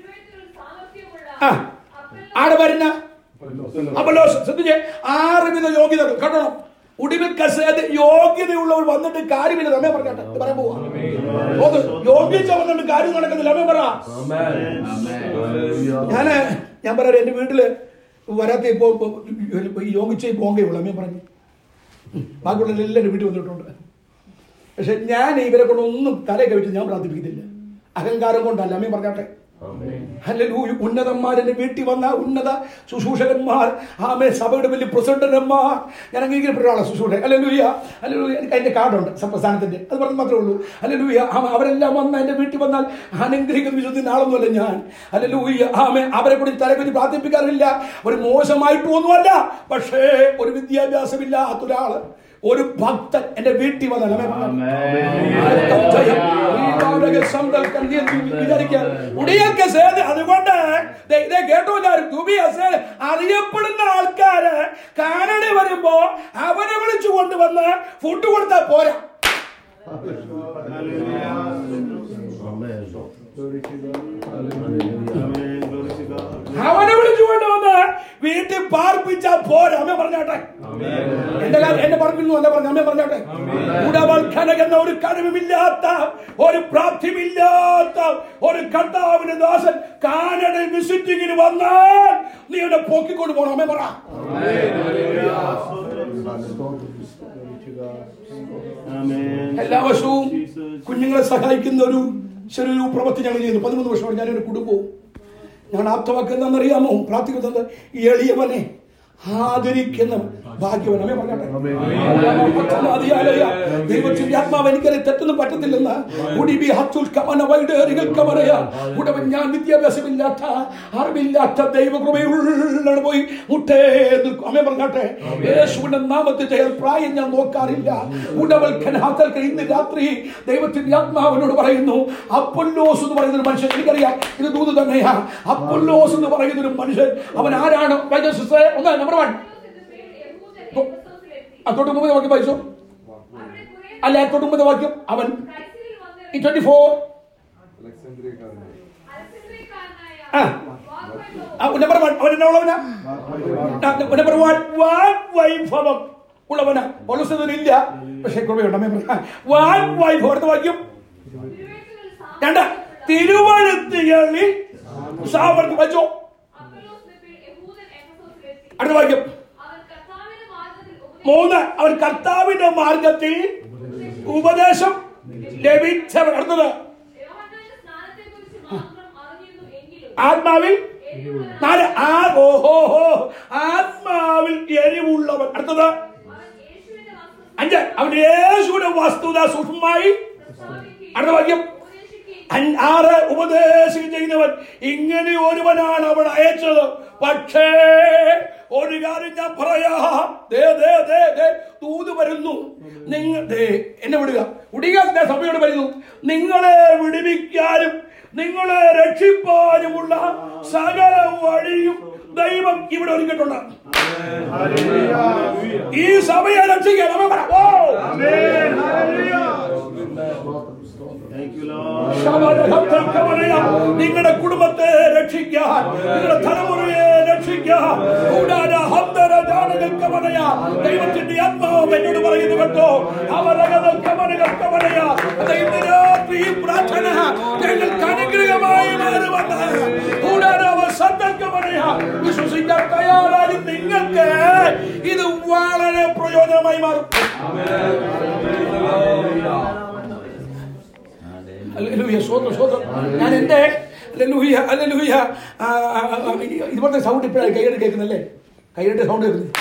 ആ ആടെ വരുന്ന അപ്പല്ലോ ശ്രദ്ധിച്ചേ ആറുവിധ യോഗ്യതകൾ കേട്ടോ ഉടിവിൽ കസേത് യോഗ്യതയുള്ളവർ വന്നിട്ട് കാര്യമില്ല നമ്മെ പറഞ്ഞാട്ടെ ഇത് പറയാൻ പോവാ നോക്ക്, യോഗ്യത വന്നിട്ട് കാര്യം നടക്കുന്നില്ല നമ്മെ പറ ഞാന് ഞാൻ പറയാം എന്റെ വീട്ടില് വരാത്ത ഇപ്പോ ഇപ്പോ ഈ യോഗിച്ചേ പോകേയുള്ളൂ അമ്മേ പറഞ്ഞു ബാക്കിയുള്ള എല്ലാവരും വീട്ടിൽ വന്നിട്ടുണ്ട് പക്ഷെ ഞാൻ ഇവരെ കൊണ്ടൊന്നും തല കവിച്ച് ഞാൻ പ്രാർത്ഥിപ്പിക്കുന്നില്ല അഹങ്കാരം കൊണ്ടല്ല അമ്മേ പറഞ്ഞാട്ടെ ഹല്ലേലൂയ ഉന്നതന്മാരെന്റെ വീട്ടിൽ വന്ന ഉന്നത ശുശ്രൂഷകന്മാർ ആമേ സഭയുടെ വലിയ പ്രസിഡന്റന്മാർ ഞാൻ അംഗീകരിക്കപ്പെട്ട ഒരാളാണ് ശുശ്രൂഷ അല്ലലൂയ അല്ലലൂയ എനിക്ക് അതിന്റെ കാർഡുണ്ട് സംസ്ഥാനത്തിന്റെ അത് പറഞ്ഞ് മാത്രമേ ഉള്ളൂ അല്ലലൂയ ആമ അവരെല്ലാം വന്ന എന്റെ വീട്ടിൽ വന്നാൽ അനുഗ്രഹിക്കുന്ന വിശുദ്ധി നാളൊന്നുമല്ല ഞാൻ അല്ലലൂയ ആമേ അവരെ കൂടി തലക്കുറിച്ച് പ്രാർത്ഥിപ്പിക്കാറില്ല ഒരു മോശമായിട്ടും ഒന്നുമല്ല പക്ഷേ ഒരു വിദ്യാഭ്യാസമില്ലാത്ത ഒരാള് ഒരു ഭക്തൻ എന്റെ വീട്ടിൽ വന്നാൽ അതുകൊണ്ട് ദേ ഇതേ കേട്ടോ എല്ലാവരും ദുബിയസ് അറിയപ്പെടുന്ന ആൾക്കാര് കാനഡ വരുമ്പോ അവരെ വിളിച്ചു കൊണ്ടുവന്ന് ഫുഡ് കൊടുത്താൽ പോരാ അവനെ വിളിച്ചു കൊണ്ടുവന്ന് വീട്ടിൽ പാർപ്പിച്ചാൽ പോരാ അമ്മ പറഞ്ഞാട്ടെ എന്റെ കാര്യം എന്നെ പറഞ്ഞിരുന്നു അല്ല പറഞ്ഞു അമ്മ പറഞ്ഞാട്ടെ ഉടവൽക്കന എന്ന ഒരു കഴിവുമില്ലാത്ത ഒരു പ്രാപ്തിമില്ലാത്ത ഒരു കർത്താവിന്റെ ദാസൻ കാനഡയിൽ വിസിറ്റിങ്ങിന് വന്നാൽ നീ എന്നെ പോക്കിക്കൊണ്ട് പോകണം അമ്മ പറ എല്ലാ വർഷവും കുഞ്ഞുങ്ങളെ സഹായിക്കുന്ന ഒരു ചെറിയൊരു പ്രവൃത്തി ഞങ്ങൾ ചെയ്യുന്നു പതിമൂന്ന് വർഷമാണ് ഞാനൊരു കുടുംബവും ഞാൻ ആപ്തവാക്ക് എന്താണെന്നറിയാമോ പ്രാർത്ഥിക്കുന്നത് ഈ എളിയവനെ ആദരിക്കുന്ന ഭാഗ്യവൻ അമ്മേ പറഞ്ഞാട്ടെ ദൈവത്തിന്റെ ആത്മാവ് എനിക്കറിയാം തെറ്റൊന്നും പറ്റത്തില്ലെന്ന് ഉടിബി ഹത്തുൽ കമന വൈഡേറികൾ കമനയ ഉടവൻ ഞാൻ വിദ്യാഭ്യാസമില്ലാത്ത അറിവില്ലാത്ത ദൈവകൃപയുള്ള പോയി മുട്ടേ നിൽക്കും അമ്മേ പറഞ്ഞാട്ടെ യേശുവിന്റെ നാമത്തിൽ ചെയ്യാൻ പ്രായം ഞാൻ നോക്കാറില്ല ഉടവൽ കനാഥൽക്ക് ഇന്ന് രാത്രി ദൈവത്തിന്റെ ആത്മാവിനോട് പറയുന്നു അപ്പൊല്ലോസ് എന്ന് പറയുന്ന ഒരു മനുഷ്യൻ എനിക്കറിയാം ഇത് ദൂത് തന്നെയാ അപ്പൊല്ലോസ് എന്ന് പറയുന്ന ഒരു മനുഷ്യൻ അവൻ ആരാണ് വൈദ്യ സിസ്റ്ററെ ഒന്ന് നമ്പർ വൺ ആ തൊട്ട് മുമ്പ് വാക്യം വായിച്ചു അല്ല തൊട്ട് മുമ്പ് വാക്യം അവൻ ഈ ട്വന്റി ഫോർ ആ നമ്പർ വൺ അവൻ എന്നാ ഉള്ളവനാ നമ്പർ വൺ വൺ വൈഭവം ഉള്ളവനാ പോലീസ് ഇല്ല പക്ഷെ കൃപയുണ്ട് അമ്മേ പറഞ്ഞ വൺ വൈഭവം അടുത്ത വാക്യം രണ്ട് തിരുവഴുത്തുകളിൽ സാമർത്ഥ്യം വെച്ചോ അടുത്ത വാക്യം മൂന്ന് അവൻ കർത്താവിന്റെ മാർഗത്തിൽ ഉപദേശം ലഭിച്ചവൻ അടുത്തത് ആത്മാവിൽ നാല് ആ ഓഹോ ആത്മാവിൽ എരിവുള്ളവൻ അടുത്തത് അഞ്ച് അവൻ യേശുവിന്റെ വസ്തുത സൂക്ഷ്മമായി അടുത്ത വാക്യം അൻ- ആറ് ഉപദേശം ചെയ്യുന്നവൻ ഇങ്ങനെ ഒരുവനാണ് അവൻ അയച്ചത് പക്ഷേ ഒരു കാര്യം ഞാൻ പറയാ ദേ ദേ ദേ ദേ തൂത് വരുന്നു നിങ്ങൾ ദേ എന്നെ വിടുക വിടുക ദേ സഭയോട് വരുന്നു നിങ്ങളെ വിടുവിക്കാനും നിങ്ങളെ രക്ഷിപ്പാനുമുള്ള സകല വഴിയും ദൈവം ഇവിടെ ഒരുക്കിയിട്ടുണ്ട് ഈ സഭയെ രക്ഷിക്കാൻ അവൻ പറ ഓ നിങ്ങളുടെ കുടുംബത്തെ രക്ഷിക്കാൻ നിങ്ങളുടെ തലമുറയെ രക്ഷിക്കാൻ കൂടാതെ ഹന്തര ജാനകൾക്ക് പറയാ ദൈവത്തിന്റെ ആത്മാവ് എന്നോട് പറയുന്നു കേട്ടോ അവരകൾക്ക് പറയാ ഇന്ന് രാത്രി ഈ പ്രാർത്ഥന ഞങ്ങൾക്ക് അനുഗ്രഹമായി മാറുമെന്ന് കൂടാതെ അവർ സന്ദർഭം പറയാ വിശ്വസിക്കാൻ തയ്യാറായി നിങ്ങൾക്ക് ഇത് വളരെ പ്രയോജനമായി മാറും ഹല്ലേലൂയ, സ്തോത്രം, സ്തോത്രം. ഞാൻ എന്റെ ഹല്ലേലൂയ, ഹല്ലേലൂയ, ആ, ആ, ആ, ഇതുപോലത്തെ സൗണ്ട് ഇപ്പോഴാണ് കൈയ്യടി കേൾക്കുന്നല്ലേ കൈയ്യടി സൗണ്ട് കേൾക്കുന്നത്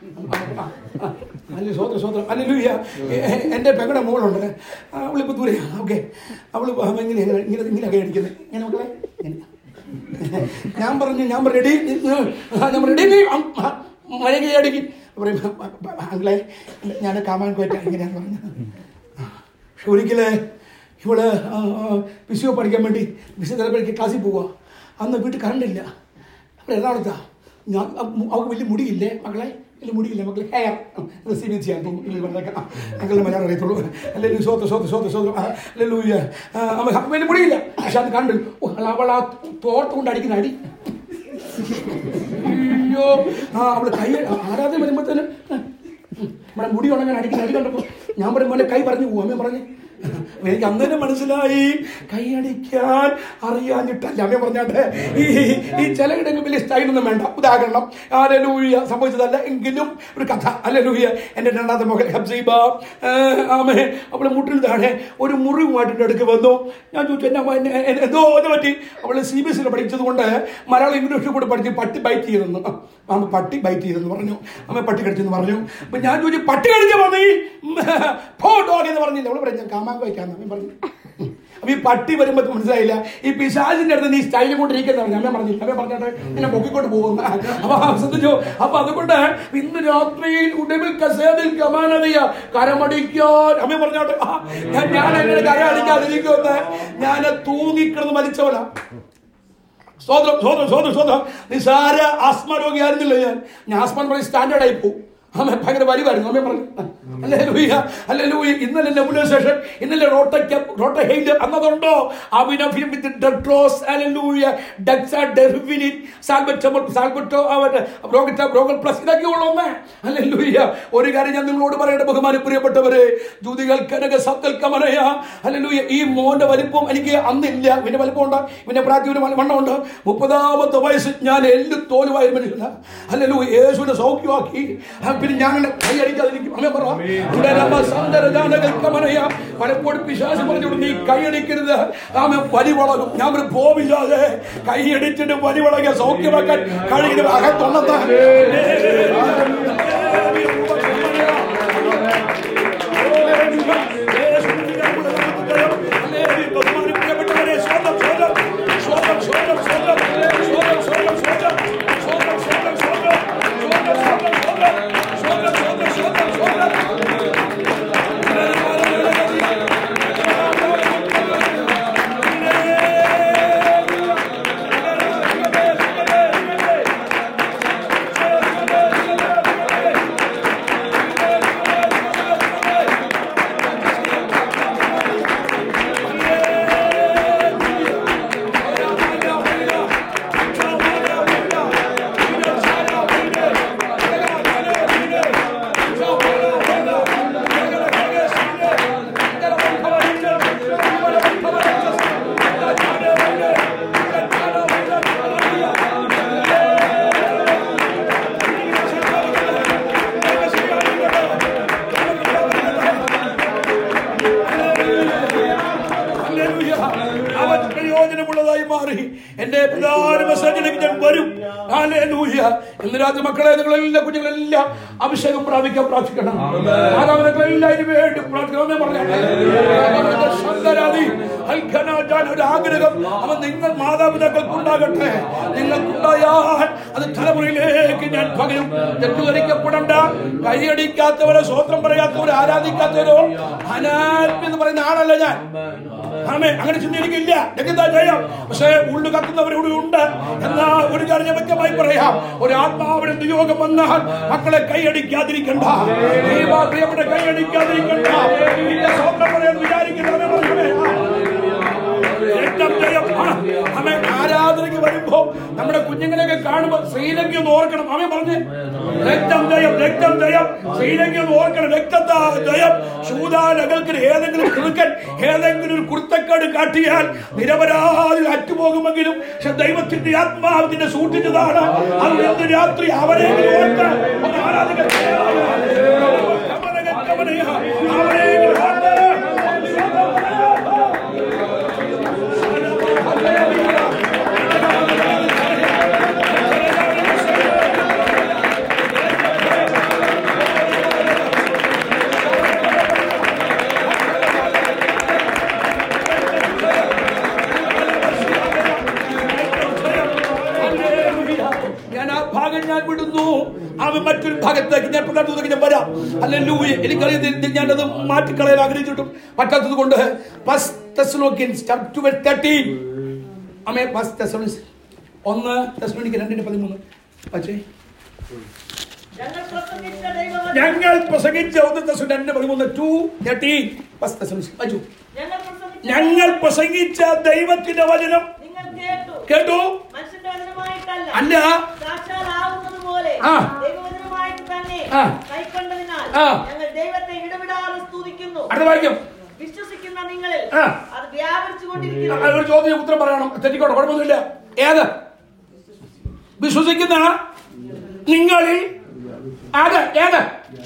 അല്ല സ്വോത്രം സ്വോത്രം അല്ലൂയ്യ എൻ്റെ പെങ്ങളുടെ മോളുണ്ട് ആ, അവളിപ്പോൾ ദൂരെ ഓക്കെ അവൾ ഇങ്ങനെ ഇങ്ങനെ ഇങ്ങനെ കൈയടിക്കുന്നത് ഇങ്ങനെ മക്കളെ ഇങ്ങനെ. ഞാൻ പറഞ്ഞു ഞാൻ പറഞ്ഞു റെഡി ഞാൻ റെഡി നീ മഴ കൈയടിക്കും പറയും അങ്ങളെ ഞാൻ കാമാൻ പോയിട്ട് ഇങ്ങനെയാണ് പറഞ്ഞത് പക്ഷെ ഒരിക്കല് ഇവള് ആ, ആ, ഫിസിയോ പഠിക്കാൻ വേണ്ടി ഫിസിയോ തെറപ്പിക്ക് ക്ലാസ്സിൽ പോവുക അന്ന് വീട്ടിൽ കറണ്ട് ഇല്ല അവിടെ എറണാകുളത്താ ഞാൻ അവൾക്ക് വലിയ മുടിയില്ലേ മക്കളെ വലിയ മുടിയില്ലേ മക്കളെ ഹെയർ സി ബി സി അങ്കിളിന് മലയാളം അറിയത്തുള്ളൂ അല്ലെങ്കിൽ സോത്ത് സോത്ത് സോത്ത് സോത്ത് അല്ലെങ്കിൽ വലിയ മുടിയില്ല പക്ഷെ അത് കണ്ടു ഓ, അവൾ ആ തോർത്ത് കൊണ്ട് അടിക്കുന്ന അടി അയ്യോ ആ അവള് കൈ ആരാധന വരുമ്പോഴത്തേന് നമ്മുടെ മുടി ഉണങ്ങാൻ അടിക്കുന്ന അടി കണ്ടപ്പോ ഞാൻ പറയും മോനെ കൈ പറഞ്ഞു പോകും അമ്മ പറഞ്ഞു എനിക്ക് അന്നേരം മനസ്സിലായി കൈയടിക്കാൻ അറിയാഞ്ഞിട്ടല്ല അമ്മ പറഞ്ഞാട്ടെ ഈ ഈ ചിലയിടങ്ങളിൽ വലിയ സ്റ്റൈലൊന്നും വേണ്ട ഉദാഹരണം അലലൂയ സംഭവിച്ചതല്ല എങ്കിലും ഒരു കഥ അലലൂയ എൻ്റെ രണ്ടാമത്തെ മകൾ ഹബ്സീബ ആമേ അവൾ മുട്ടിൽ താഴെ ഒരു മുറിവുമായിട്ട് എൻ്റെ അടുക്ക് വന്നു ഞാൻ ചോദിച്ചു എന്നെ അമ്മ എന്നെ- എന്നെ- എന്തോ ഇത് പറ്റി അവൾ സി ബി എസ് പഠിച്ചത് കൊണ്ട് മലയാളം ഇംഗ്ലീഷ് കൂടെ പഠിച്ച് പട്ടി ബൈറ്റ് ചെയ്തെന്ന് അമ്മ പട്ടി ബൈറ്റ് ചെയ്തെന്ന് പറഞ്ഞു അമ്മ പട്ടി കടിച്ചെന്ന് പറഞ്ഞു അപ്പൊ ഞാൻ ചോദിച്ചു പട്ടി കടിച്ച മതി ഫോ ഡോഗ് എന്ന് പറഞ്ഞില്ല അവള് പറഞ്ഞു ഞാൻ കാമാങ്ക് വയ്ക്കാന്ന് അമ്മ പറഞ്ഞു അപ്പൊ ഈ പട്ടി വരുമ്പോ മനസ്സിലായില്ല ഈ പിശാചിന്റെ അടുത്ത് നീ സ്റ്റൈലും കൊണ്ട് ഇരിക്കുന്ന അമ്മ പറഞ്ഞില്ല അമ്മ പറഞ്ഞിട്ട് എന്നെ പൊക്കിക്കൊണ്ട് പോകുന്ന അപ്പൊ ആ ശ്രദ്ധിച്ചു അപ്പൊ അതുകൊണ്ട് ഇന്ന് രാത്രിയിൽ ഉടവിൽ കസേതിൽ കമാനതയ കരമടിക്കാൻ അമ്മ പറഞ്ഞോട്ടെ ആ, ഞാൻ ഞാൻ എങ്ങനെ കരമടിക്കാതിരിക്കുമെന്ന് ഞാൻ തൂങ്ങിക്കിടന്ന് മരിച്ചവന സ്വതന്ത്രം സ്വതന്ത്രം സ്വതന്ത്രം സ്വതന്ത്രം നിസാര ആസ്മ രോഗിയായിരുന്നില്ല ഞാൻ ഞാൻ ആസ്മ എന്ന് പറഞ്ഞ സ്റ്റാൻഡേർഡ് ആയി പോകും അമ്മ ഭയങ്കര വരുമായിരുന്നു അമ്മ പറഞ്ഞു അല്ലേ ലൂയ അല്ലേ ലൂയ ഇന്നലെ നെബുലൈസേഷൻ ഇന്നലെ റോട്ടയ്ക്ക് റോട്ട ഹെയ്ഡ് അന്നതുണ്ടോ അവിനഫിൻ വിത്ത് ഡെട്രോസ് അലൂയ ഡക്സ ഡെർവിനിൻ സാൽബറ്റമോൾ സാൽബറ്റോ അവരുടെ റോഗറ്റ റോഗൽ പ്ലസ് ഇതൊക്കെ ഉള്ളൊന്നേ അല്ലേ ലൂയ ഒരു കാര്യം ഞാൻ നിങ്ങളോട് പറയേണ്ട ബഹുമാനം പ്രിയപ്പെട്ടവരെ ജൂതികൾ കനക സത്തൽ കമനയ അല്ലൂയ ഈ മോന്റെ വലിപ്പം എനിക്ക് അന്നില്ല ഇവന്റെ വലിപ്പം ഉണ്ട് ഇവന്റെ പ്രാർത്ഥന വണ്ണമുണ്ട് മുപ്പതാമത്തെ വയസ്സ് ഞാൻ എല്ലു തോലുമായ മനുഷ്യന അല്ലല്ലോ യേശുവിനെ സൗഖ്യമാക്കി ആ, പിന്നെ ഞാൻ അങ്ങനെ കൈയടിക്കാതിരിക്കും അമ്മ പറ ഇവിടെ നമ്മ സന്ദരജാനകൾ കമനയ പലപ്പോഴും പിശാശ് പറഞ്ഞു നീ കൈയടിക്കരുത് ആമ വലി വളകും ഞാൻ ഒരു പോവില്ലാതെ കൈയടിച്ചിട്ട് വലി വളക സൗഖ്യമാക്കാൻ കഴിയുന്ന അകത്തുള്ളത് ഹല്ലേലൂയ. അവൻ പ്രയോജനമുള്ളതായി മാറി എന്റെ പ്രധാന മെസ്സേജിലേക്ക് ഞാൻ വരും ഹല്ലേലൂയ. ഇന്ന് രാത്രി മക്കളെ നിങ്ങളെല്ലാം കുഞ്ഞുങ്ങളെല്ലാം അഭിഷേകം പ്രാപിക്കാൻ പ്രാർത്ഥിക്കണം മാതാപിതാക്കളെല്ലാം ഇതിനു വേണ്ടി പ്രാർത്ഥിക്കണമെന്ന് പറഞ്ഞു ശങ്കരാദി അൽഖനാജാൻ ഒരു ആഗ്രഹം അവൻ നിങ്ങൾ മാതാപിതാക്കൾക്ക് ഉണ്ടാകട്ടെ നിങ്ങൾക്കുണ്ടായാൽ അത് തലമുറയിലേക്ക് ഞാൻ പകരും തെറ്റുധരിക്കപ്പെടണ്ട കൈയടിക്കാത്തവരെ സ്വോത്രം പറയാത്തവരെ ആരാധിക്കാത്തവരോ അനാത്മ എന്ന് പറയുന്ന ആളല്ല ഞാൻ ആമേ അങ്ങനെ ചിന്തിക്കില്ല എന്താ ചെയ്യാം പക്ഷേ ഉള്ളു കത്തുന്നവരോട് ഉണ്ട് എന്നാ ഒരു കാര്യം ഞാൻ വ്യക്തമായി പറയാം ഒരു ആത്മാവിന്റെ നിയോഗം വന്നാൽ മക്കളെ കൈയടിക്കാതിരിക്കണ്ട ദൈവ പ്രിയപ്പെട്ട കൈയടിക്കാതിരിക്കണ്ട ഇല്ല സ്വന്തം പറയാൻ വിചാരിക്കുന്നവരെ പറഞ്ഞേ രക്തം ജയം ആ, അമ്മേ ആരാധനയ്ക്ക് വരുമ്പോ നമ്മുടെ കുഞ്ഞുങ്ങളെയൊക്കെ കാണുമ്പോ ശ്രീലങ്ക ഒന്ന് ഓർക്കണം അമ്മ പറഞ്ഞേ രക്തം ജയം രക്തം ജയം ശ്രീലങ്ക ഒന്ന് ഓർക്കണം രക്തത്താ ജയം ശൂതാലകൾക്ക് ഏതെങ്കിലും കുറുക്കൻ ഏതെങ്കിലും ഒരു കുർത്തക്കേട് കാട്ടിയാൽ നിരപരാധി അറ്റുപോകുമെങ്കിലും പക്ഷെ ദൈവത്തിന്റെ ആത്മാവിന്റെ സൂക്ഷിച്ചതാണ് അത് ഇന്ന് രാത്രി അവരെ ഓർത്ത് ഒന്ന് ആരാധിക്കാൻ കമനക കമനയ അവരെ ഓർത്ത് ഞാൻ ആ ഭാഗം ഞാൻ വിടുന്നു അവൻ മറ്റൊരു ഭാഗത്തേക്ക് ഞാൻ പ്രധാനത്തേക്ക് ഞാൻ വരാം അല്ലെങ്കിൽ എനിക്കറിയാം ഞാനത് മാറ്റിക്കളയാൻ ആഗ്രഹിച്ചിട്ടും പറ്റാത്തത് കൊണ്ട് അമ്മേ ഫസ്റ്റ് തെസ്സലോനിക്സ് ഒന്ന് തെസ്സലോനിക്ക് രണ്ടിന്റെ പതിമൂന്ന് പക്ഷേ ഞങ്ങൾ പ്രസംഗിച്ച ദൈവവചനം ഞങ്ങൾ പ്രസംഗിച്ച ഒന്ന് തെസ്സലോനിക്ക് രണ്ട് പതിമൂന്ന് ടു തേർട്ടീൻ ഫസ്റ്റ് തെസ്സലോനിക്സ് വായിച്ചു ഞങ്ങൾ പ്രസംഗിച്ച ഞങ്ങൾ പ്രസംഗിച്ച ദൈവത്തിന്റെ വചനം നിങ്ങൾ കേട്ടു കേട്ടു മനുഷ്യന്റെ വചനമായിട്ടല്ല അല്ല സാക്ഷാൽ ആവുന്നത് പോലെ ആ. ദൈവവചനമായിട്ട് തന്നെ ആ. കൈക്കൊണ്ടതിനാൽ ആ. ഞങ്ങൾ ദൈവത്തെ ഇടപെടാതെ സ്തുതിക്കുന്നു അടുത്ത വായിക്കും വിശ്വസിക്കുന്ന നിങ്ങളിൽ ആ. അത് വ്യാപരിച്ചു ആ, കൊണ്ടിരിക്കുന്നു ഒരു ചോദ്യം ഉത്തരം പറയണം തെറ്റിക്കോട്ടെ കുഴപ്പമൊന്നുമില്ല ഏത് വിശ്വസിക്കുന്ന നിങ്ങളിൽ ആര് ഏത്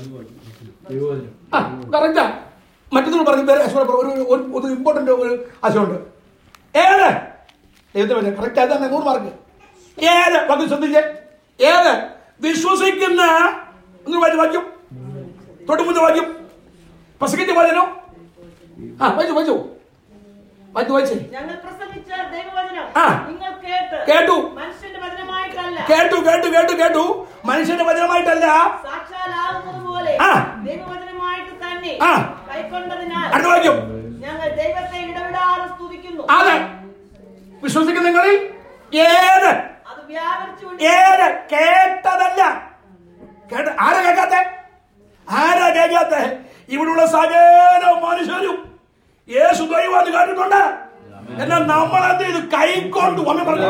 ആ കറക്റ്റാ മറ്റൊന്നും പറഞ്ഞു വേറെ ആശയം പറ- ഒരു ഒരു- ഒരു ഇമ്പോർട്ടന്റ് ഒരു ആശയമുണ്ട് ഏത് ദൈവത്തെ കറക്റ്റ് ആയിട്ടാണ് നൂറ് മാർക്ക് ഏത് പകുതി ശ്രദ്ധിച്ചേ ഏത് വിശ്വസിക്കുന്ന ഒന്ന് വായിച്ചു വായിക്കും തൊട്ടുമുന്ന് വായിക്കും പ്രസംഗിച്ച് വായനോ ആ വായിച്ചു വായിച്ചു വായിച്ചു വായിച്ചേ ഞങ്ങൾ പ്രസംഗിച്ച ദൈവവചനം ആ. നിങ്ങൾ കേട്ട് കേട്ടു. മനുഷ്യന്റെ വചനമായിട്ടല്ല കേട്ടു കേട്ടു കേട്ടു കേട്ടു മനുഷ്യന്റെ വചനമായിട്ടല്ല സാക്ഷാലാകുന്നത് പോലെ ആ. ദൈവവചനമായിട്ട് തന്നെ ആ. കൈക്കൊണ്ടതിനാൽ അടുത്ത വാക്യം ഞങ്ങൾ ദൈവത്തെ ഇടവിടാതെ സ്തുതിക്കുന്നു അതെ വിശ്വസിക്കുന്ന നിങ്ങളിൽ ഏത് അത് വ്യാപരിച്ചു ഏത് കേട്ടതല്ല കേട്ട ആരാ കേൾക്കാത്ത ആരാ കേൾക്കാത്ത ഇവിടുള്ള സകല മനുഷ്യരും യേശു ദൈവം കേട്ടിട്ടുണ്ട് എന്നാൽ നമ്മൾ എന്ത് ചെയ്തു കൈക്കൊണ്ട് അമ്മ പറഞ്ഞു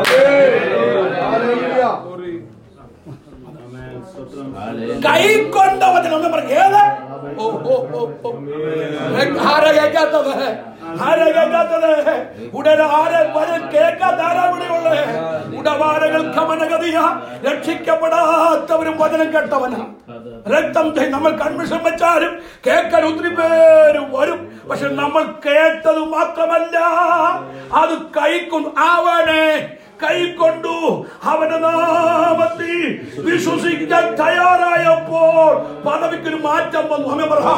കൈക്കൊണ്ട വചനം അമ്മ പറഞ്ഞു ഏത് ഓ ഓ ഓ ഓ ആരാ കേൾക്കാത്തത് ആരാ കേൾക്കാത്തത് ഉടനെ ആരെ വചനം കേൾക്കാത്ത ആരാ ഇവിടെയുള്ളത് ഉടവാരകൾ കമനഗതിയ രക്ഷിക്കപ്പെടാത്തവരും വചനം കേട്ടവനാ രക്തം ചെയ്- നമ്മൾ കൺമിഷൻ വെച്ചാലും കേൾക്കാൻ ഒത്തിരി പേര് വരും പക്ഷെ നമ്മൾ കേട്ടത് മാത്രമല്ല അത് കൈക്കൊണ്ടു അവനെ കൈക്കൊണ്ടു അവന്റെ നാമത്തിൽ വിശ്വസിക്കാൻ തയ്യാറായപ്പോൾ പദവിക്കൊരു മാറ്റം വന്നു അമ്മ പറ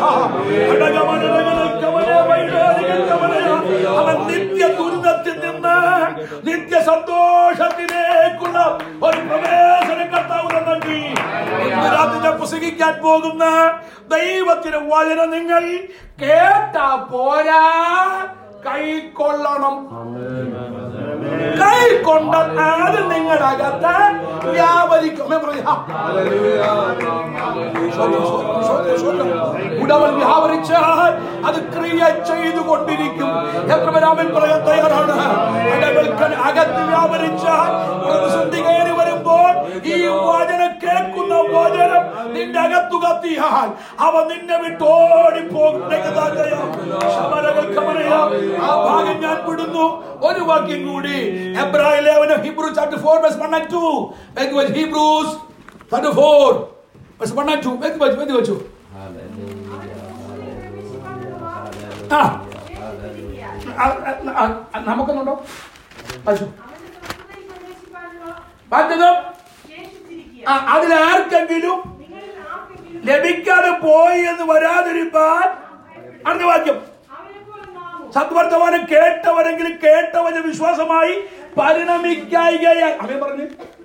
അവൻ നിത്യ ദുരിതത്തിൽ നിന്ന് നിത്യ സന്തോഷത്തിലേക്കുള്ള ഒരു പ്രവേശനം കർത്താവ് നൽകി ഇന്ന് രാത്രി ഞാൻ പ്രസംഗിക്കാൻ പോകുന്ന ദൈവത്തിന് വചനം നിങ്ങൾ കേട്ടാ പോരാ കൈക്കൊള്ളണം കൈക്കൊണ്ട അത് നിങ്ങളുടെ അകത്ത് വ്യാപരിക്കും അമ്മേ പറയാം സ്വന്തം, സ്വന്തം, സ്വന്തം, സ്വന്തം. ഉടവൻ വ്യാപരിച്ചാൽ അത് ക്രിയ ചെയ്തുകൊണ്ടിരിക്കും എത്ര പേരാമൻ പറയാൻ തയ്യാറാണ് ഇടവൽക്കൻ അകത്ത് വ്യാപരിച്ചാൽ പ്രതിസന്ധി കയറി വരുമ്പോൾ ഈ വചനം കേൾക്കുന്ന വചനം നിന്റെ അകത്തു കത്തിയാൽ അവ നിന്നെ വിട്ടോടി പോകും ആ ഭാഗം ഞാൻ വിടുന്നു ഒരു വാക്യം കൂടി എബ്രാഹിം ലേവനം Hebrew chapter four verse one and two വേഗം വെച്ച് Hebrews chapter four verse one and two വേഗം വെച്ചു വേഗം വെച്ചു ആ ആ, ആ, ആ, നമുക്കൊന്നുണ്ടോ അശു ബാധ്യത ആ, അതിലാർക്കെങ്കിലും ലഭിക്കാതെ പോയി എന്ന് വരാതിരിക്കാൻ അടുത്ത വാക്യം സദ്വർത്തമാനം കേട്ടവരെങ്കിലും കേട്ടവന് വിശ്വാസമായി പരിണമിക്കായികയാൽ അവൻ പറഞ്ഞു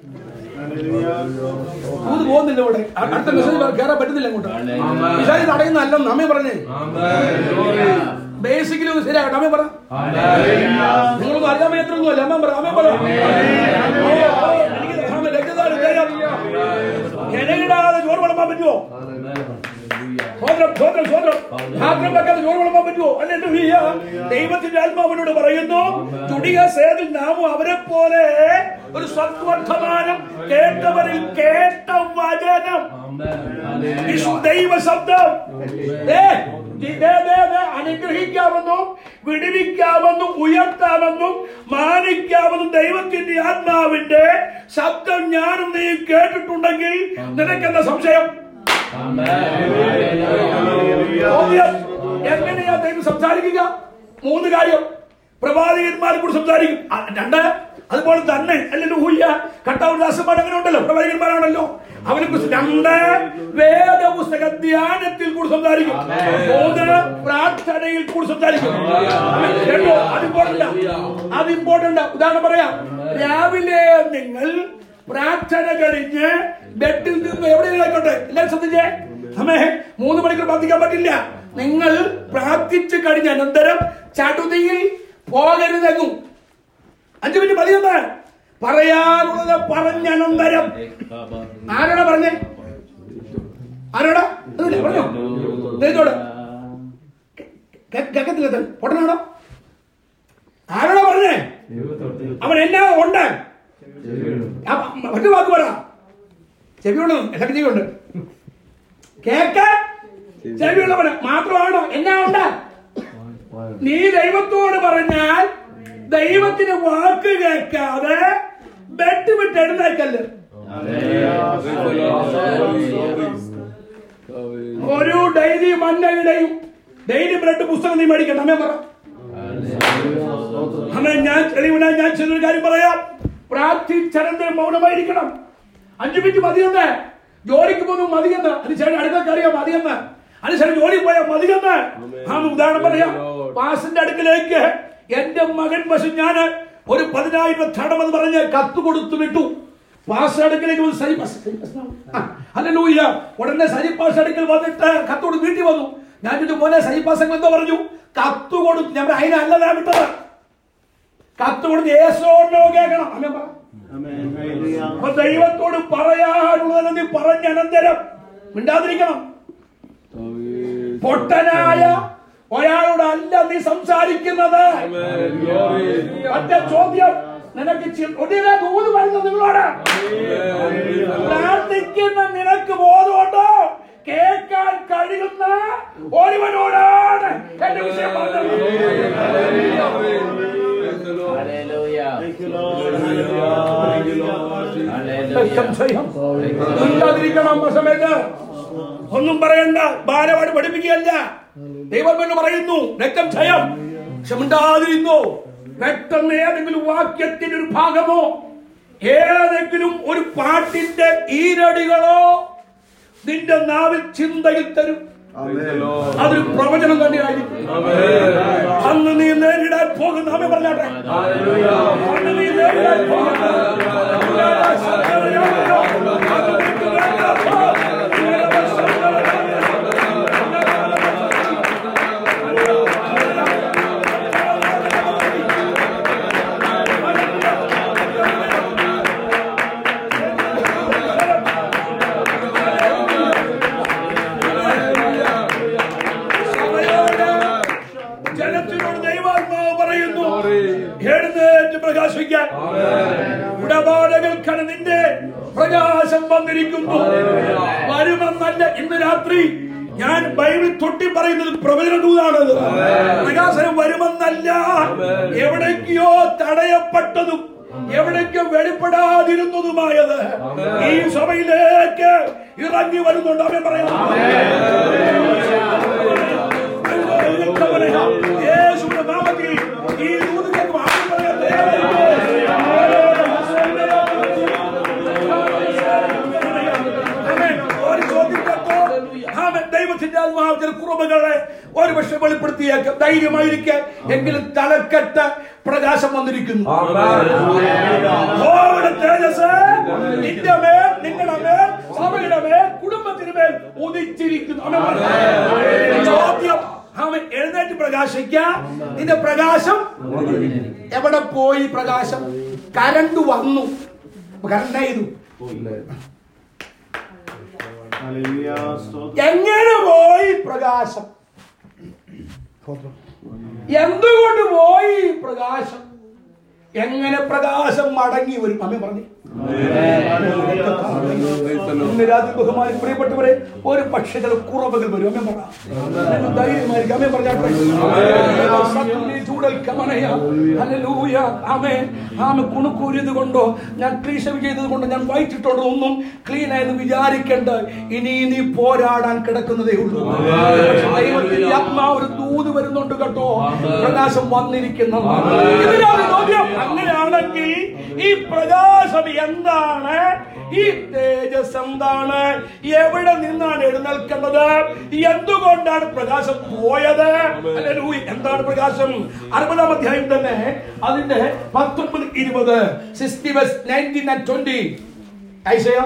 ഊത് പോകുന്നില്ല ഇവിടെ അ- അടുത്ത മെസ്സേജ് കയറാൻ പറ്റുന്നില്ല അങ്ങോട്ട് വിശാലി തടയുന്നല്ല അമ്മ പറഞ്ഞേ ബേസിക്കലി ഒന്ന് ശരിയാകട്ടെ അമ്മ പറ നിങ്ങളൊന്നും അറിയാൻ വയ്യത്തൊന്നും അല്ല അമ്മ പറ അമ്മ പറ ഓ, ഓ, എനിക്ക് അമ്മ രക്തദാനം ചെയ്യാം ഇലയിടാതെ ചോറ് വിളമ്പാൻ പറ്റുമോ സ്വോത്രം സ്വോത്രം സ്വോത്രം മാത്രം വെക്കാതെ ചോറ് വിളമ്പാൻ പറ്റുമോ അല്ലെ ദൈവത്തിന്റെ ആത്മാവിനോട് പറയുന്നു ചുടിക സേതിൽ നാമും അവരെ പോലെ ഒരു സത്വർത്തമാനം കേട്ടവരിൽ കേട്ട വചനം വിശു ദൈവ ശബ്ദം ഏ, ദേ, ദേ, ദേ, അനുഗ്രഹിക്കാമെന്നും വിടുവിക്കാമെന്നും ഉയർത്താമെന്നും മാനിക്കാമെന്നും ദൈവത്തിന്റെ ആത്മാവിന്റെ ശബ്ദം ഞാനും നീ കേട്ടിട്ടുണ്ടെങ്കിൽ നിനക്കെന്താ സംശയം ചോദ്യം എങ്ങനെയാ ദൈവം സംസാരിക്കുക മൂന്ന് കാര്യം പ്രവാചകന്മാരെ കൂടി സംസാരിക്കും ആ, രണ്ട് അതുപോലെ തന്നെ അല്ലല്ലോ ഹൂയ്യ കട്ടാവ് ദാസന്മാർ അങ്ങനെ ഉണ്ടല്ലോ പ്രവാചകന്മാരാണല്ലോ അവനെ കുറിച്ച് രണ്ട് വേദപുസ്തക ധ്യാനത്തിൽ കൂടി സംസാരിക്കും മൂന്ന് പ്രാർത്ഥനയിൽ കൂടി സംസാരിക്കും കേട്ടോ അത് ഇമ്പോർട്ടന്റ് അത് ഇമ്പോർട്ടന്റ് ഉദാഹരണം പറയാം രാവിലെ നിങ്ങൾ പ്രാർത്ഥന കഴിഞ്ഞ് ബെഡിൽ നിന്ന് എവിടെയെങ്കിലും ആയിക്കോട്ടെ എല്ലാവരും ശ്രദ്ധിച്ചേ അമ്മേ മൂന്ന് മണിക്കൂർ പ്രാർത്ഥിക്കാൻ പറ്റില്ല നിങ്ങൾ പ്രാർത്ഥിച്ചു കഴിഞ്ഞ അനന്തരം ചടുതിയിൽ പോകരുതെന്നും അഞ്ചു മിനിറ്റ് മതിയൊന്ന് പറയാനുള്ളത് പറഞ്ഞ അനന്തരം ആരോടാ പറഞ്ഞേ ആരോടാ ഒന്നുമില്ല പറഞ്ഞോ ദൈവത്തോട് കേ- കേക്കത്തില്ല താൻ. പൊട്ടനാണോ ആരോടാ പറഞ്ഞേ അവൻ എന്നാ ഉണ്ട് ആ, മറ്റു വാക്ക് പറ ചെവിയുള്ളതും എല്ലാവർക്കും ചെവിയുണ്ട് കേക്ക ചെവിയുള്ളവന് മാത്രമാണോ എന്നാ ഉണ്ട് നീ ദൈവത്തോട് പറഞ്ഞാൽ ദൈവത്തിന് വാക്ക് കേൾക്കാതെ ബെഡ് വിട്ട് എഴുന്നേക്കല്ല് ഒരു ഡെയിലി മന്നയുടെയും ഡെയിലി ബ്രെഡ് പുസ്തകം നീ മേടിക്കണം അമ്മേ പറ അമ്മേ ഞാൻ തെളിവിനാ ഞാൻ ചെറിയൊരു കാര്യം പറയാം പ്രാർത്ഥിച്ചനന്തരം മൗനമായിരിക്കണം അഞ്ചു മിനിറ്റ് മതിയെന്ന് ജോലിക്ക് പോകുന്നു മതിയെന്ന് അതിനുശേഷം അടുത്തൊക്കെ അറിയാം മതിയെന്ന് അതിനുശേഷം ജോലി പോയാൽ മതിയെന്ന് ആ ഉദാഹരണം പറയാം പാസിന്റെ അടുക്കലേക്ക് എന്റെ മകൻ പക്ഷെ ഞാൻ ഒരു പതിനായിരം തടമെന്ന് പറഞ്ഞ് കത്ത് കൊടുത്തു വിട്ടു പാസ് അടുക്കലേക്ക് വന്ന് സജി പാസ് സജി പാസ് ആ, ഹല്ലേലൂയ ഉടനെ സജി പാസ് അടുക്കൽ വന്നിട്ട് കത്ത് കൊടുത്ത് വീട്ടിൽ വന്നു ഞാൻ ചോദിച്ചു മോനെ സജി പാസ് എന്തോ പറഞ്ഞു കത്ത് കൊടുത്തു ഞാൻ പറഞ്ഞു, അതിനല്ലതാ വിട്ടത് കത്ത് കൊടുത്ത് യേശോനോ കേൾക്കണം അമ്മ പറ അപ്പൊ ദൈവത്തോട് പറയാനുള്ളത് നീ പറഞ്ഞ അനന്തരം മിണ്ടാതിരിക്കണം പൊട്ടനായ ഒരാളോട് അല്ല നീ സംസാരിക്കുന്നത് ഒറ്റ ചോദ്യം നിനക്ക് ചി- ഒടിനെ ദൂത് വരുന്നു നിങ്ങളോട് പ്രാർത്ഥിക്കുന്ന നിനക്ക് ബോധമുണ്ടോ കേൾക്കാൻ കഴിയുന്ന ഒരുവനോടാണ് എന്റെ വിഷയം പറഞ്ഞത് രക്തം ചെയ്യും. മിണ്ടാതിരിക്കണം ആ സമയത്ത് ഒന്നും പറയണ്ട ബാലപാട് പഠിപ്പിക്കുകയല്ല ദൈവം എന്ന് പറയുന്നു രക്തം ക്ഷയം പക്ഷെ മിണ്ടാതിരുന്നു പെട്ടെന്ന് ഏതെങ്കിലും വാക്യത്തിന്റെ ഒരു ഭാഗമോ ഏതെങ്കിലും ഒരു പാട്ടിന്റെ ഈരടികളോ നിന്റെ നാവിൽ ചിന്തയിൽ തരും അതൊരു പ്രവചനം തന്നെയായിരിക്കും അന്ന് നീ നേരിടാൻ പോകുന്ന അമ്മ പറഞ്ഞാട്ടെ അന്ന് നീ നേരിടാൻ സഭയോട് ജനത്തിനോട് ദൈവാത്മാവ് പറയുന്നു എഴുന്നേറ്റ് പ്രകാശിക്കാൻ ഉടപാടകൾക്കാണ് നിന്റെ പ്രകാശം വന്നിരിക്കുന്നു വരുമെന്നല്ല ഇന്ന് രാത്രി ഞാൻ ബൈബിൾ തൊട്ടി പറയുന്നത് പ്രവചന ദൂതാണത് പ്രകാശനം വരുമെന്നല്ല എവിടേക്കോ തടയപ്പെട്ടതും എവിടേക്കോ വെളിപ്പെടാതിരുന്നതുമായത് ഈ സഭയിലേക്ക് ഇറങ്ങി വരുന്നുണ്ട് അവൻ പറയുന്നു യേശുവിന്റെ നാമത്തിൽ ഈ ദൂത് കേൾക്കുമ്പോൾ ആരും പറയാൻ ആമേൻ. ഒരു ചോദ്യം കേട്ടോ? ആമേൻ. ദൈവത്തിന്റെ ആത്മാവ് ചില കുറവുകളെ ഒരു പക്ഷെ വെളിപ്പെടുത്തിയേക്കാം ധൈര്യമായിരിക്കെ എങ്കിലും തലക്കെട്ട് പ്രകാശം വന്നിരിക്കുന്നു യഹോവയുടെ തേജസ് നിന്റെ മേൽ നിങ്ങളുടെ മേൽ സഭയുടെ മേൽ കുടുംബത്തിന് മേൽ ഉദിച്ചിരിക്കുന്നു ആമേൻ പറഞ്ഞു. ചോദ്യം അവൻ എഴുന്നേറ്റ് പ്രകാശിക്കാം നിന്റെ പ്രകാശം എവിടെ പോയി പ്രകാശം കരണ്ട് വന്നു കരണ്ട് ചെയ്തു എങ്ങനെ പോയി പ്രകാശം എന്തുകൊണ്ട് പോയി പ്രകാശം എങ്ങനെ പ്രകാശം മടങ്ങി വരും അമ്മ പറഞ്ഞു ഇന്ന് രാത്രി ബഹുമാനി പ്രിയപ്പെട്ടവരെ ഒരു പക്ഷേ ചില കുറവുകൾ വരും അമ്മ പറ നിങ്ങൾ ധൈര്യമായിരിക്കും അമ്മ പറഞ്ഞാട്ടെ സത്യത്തിൽ ചൂടൽ കമനയ. ഹല്ലേലൂയ. ആമേൻ. ആമേൻ. കുണുക്കൂരിയത് കൊണ്ടോ ഞാൻ ക്ലീശ ചെയ്തത് കൊണ്ടോ ഞാൻ വൈറ്റിട്ടുണ്ടോ ഒന്നും ക്ലീൻ ആയെന്ന് വിചാരിക്കേണ്ട ഇനി നീ പോരാടാൻ കിടക്കുന്നതേ ഉള്ളൂ പക്ഷേ ദൈവത്തിന്റെ ആത്മാവ് ഒരു ദൂത് വരുന്നുണ്ട് കേട്ടോ പ്രകാശം വന്നിരിക്കുന്നു ഇതിനാണ് ചോദ്യം അങ്ങനെയാണെങ്കിൽ ഈ പ്രകാശം എന്താണ് ഈ തേജസ് എന്താണ് എവിടെ നിന്നാണ് എഴുന്നേൽക്കേണ്ടത് എന്തുകൊണ്ടാണ് പ്രകാശം പോയത് ഹല്ലേലൂയ. എന്താണ് പ്രകാശം അറുപതാം അധ്യായം തന്നെ അതിന്റെ പത്തൊമ്പത് ഇരുപത് സിക്സ്റ്റി നയൻറ്റീൻ ആൻഡ് ട്വന്റി ഐശയോ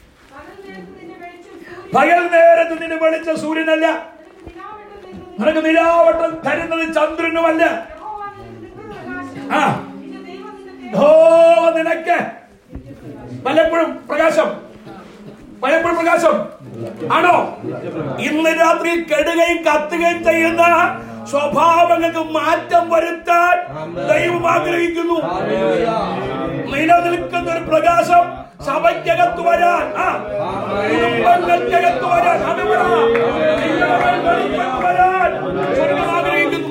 പകൽ നേരത്ത് നിന്നെ വെളിച്ച സൂര്യനല്ല നിനക്ക് നിലാവട്ടം തരുന്നത് ചന്ദ്രനുമല്ല ആ ഓ നിനക്ക് പലപ്പോഴും പ്രകാശം പലപ്പോഴും പ്രകാശം ആണോ ഇന്ന് രാത്രി കെടുകയും കത്തുകയും ചെയ്യുന്ന സ്വഭാവങ്ങൾക്ക് മാറ്റം വരുത്താൻ ദൈവം ആഗ്രഹിക്കുന്നു നിലനിൽക്കുന്ന ഒരു പ്രകാശം സഭയ്ക്കകത്ത് വരാൻ ആ കുടുംബങ്ങൾക്കകത്ത് വരാൻ അത് പറ. നിലനിൽക്കകത്ത് വരാൻ സ്വർഗ്ഗം ആഗ്രഹിക്കുന്നു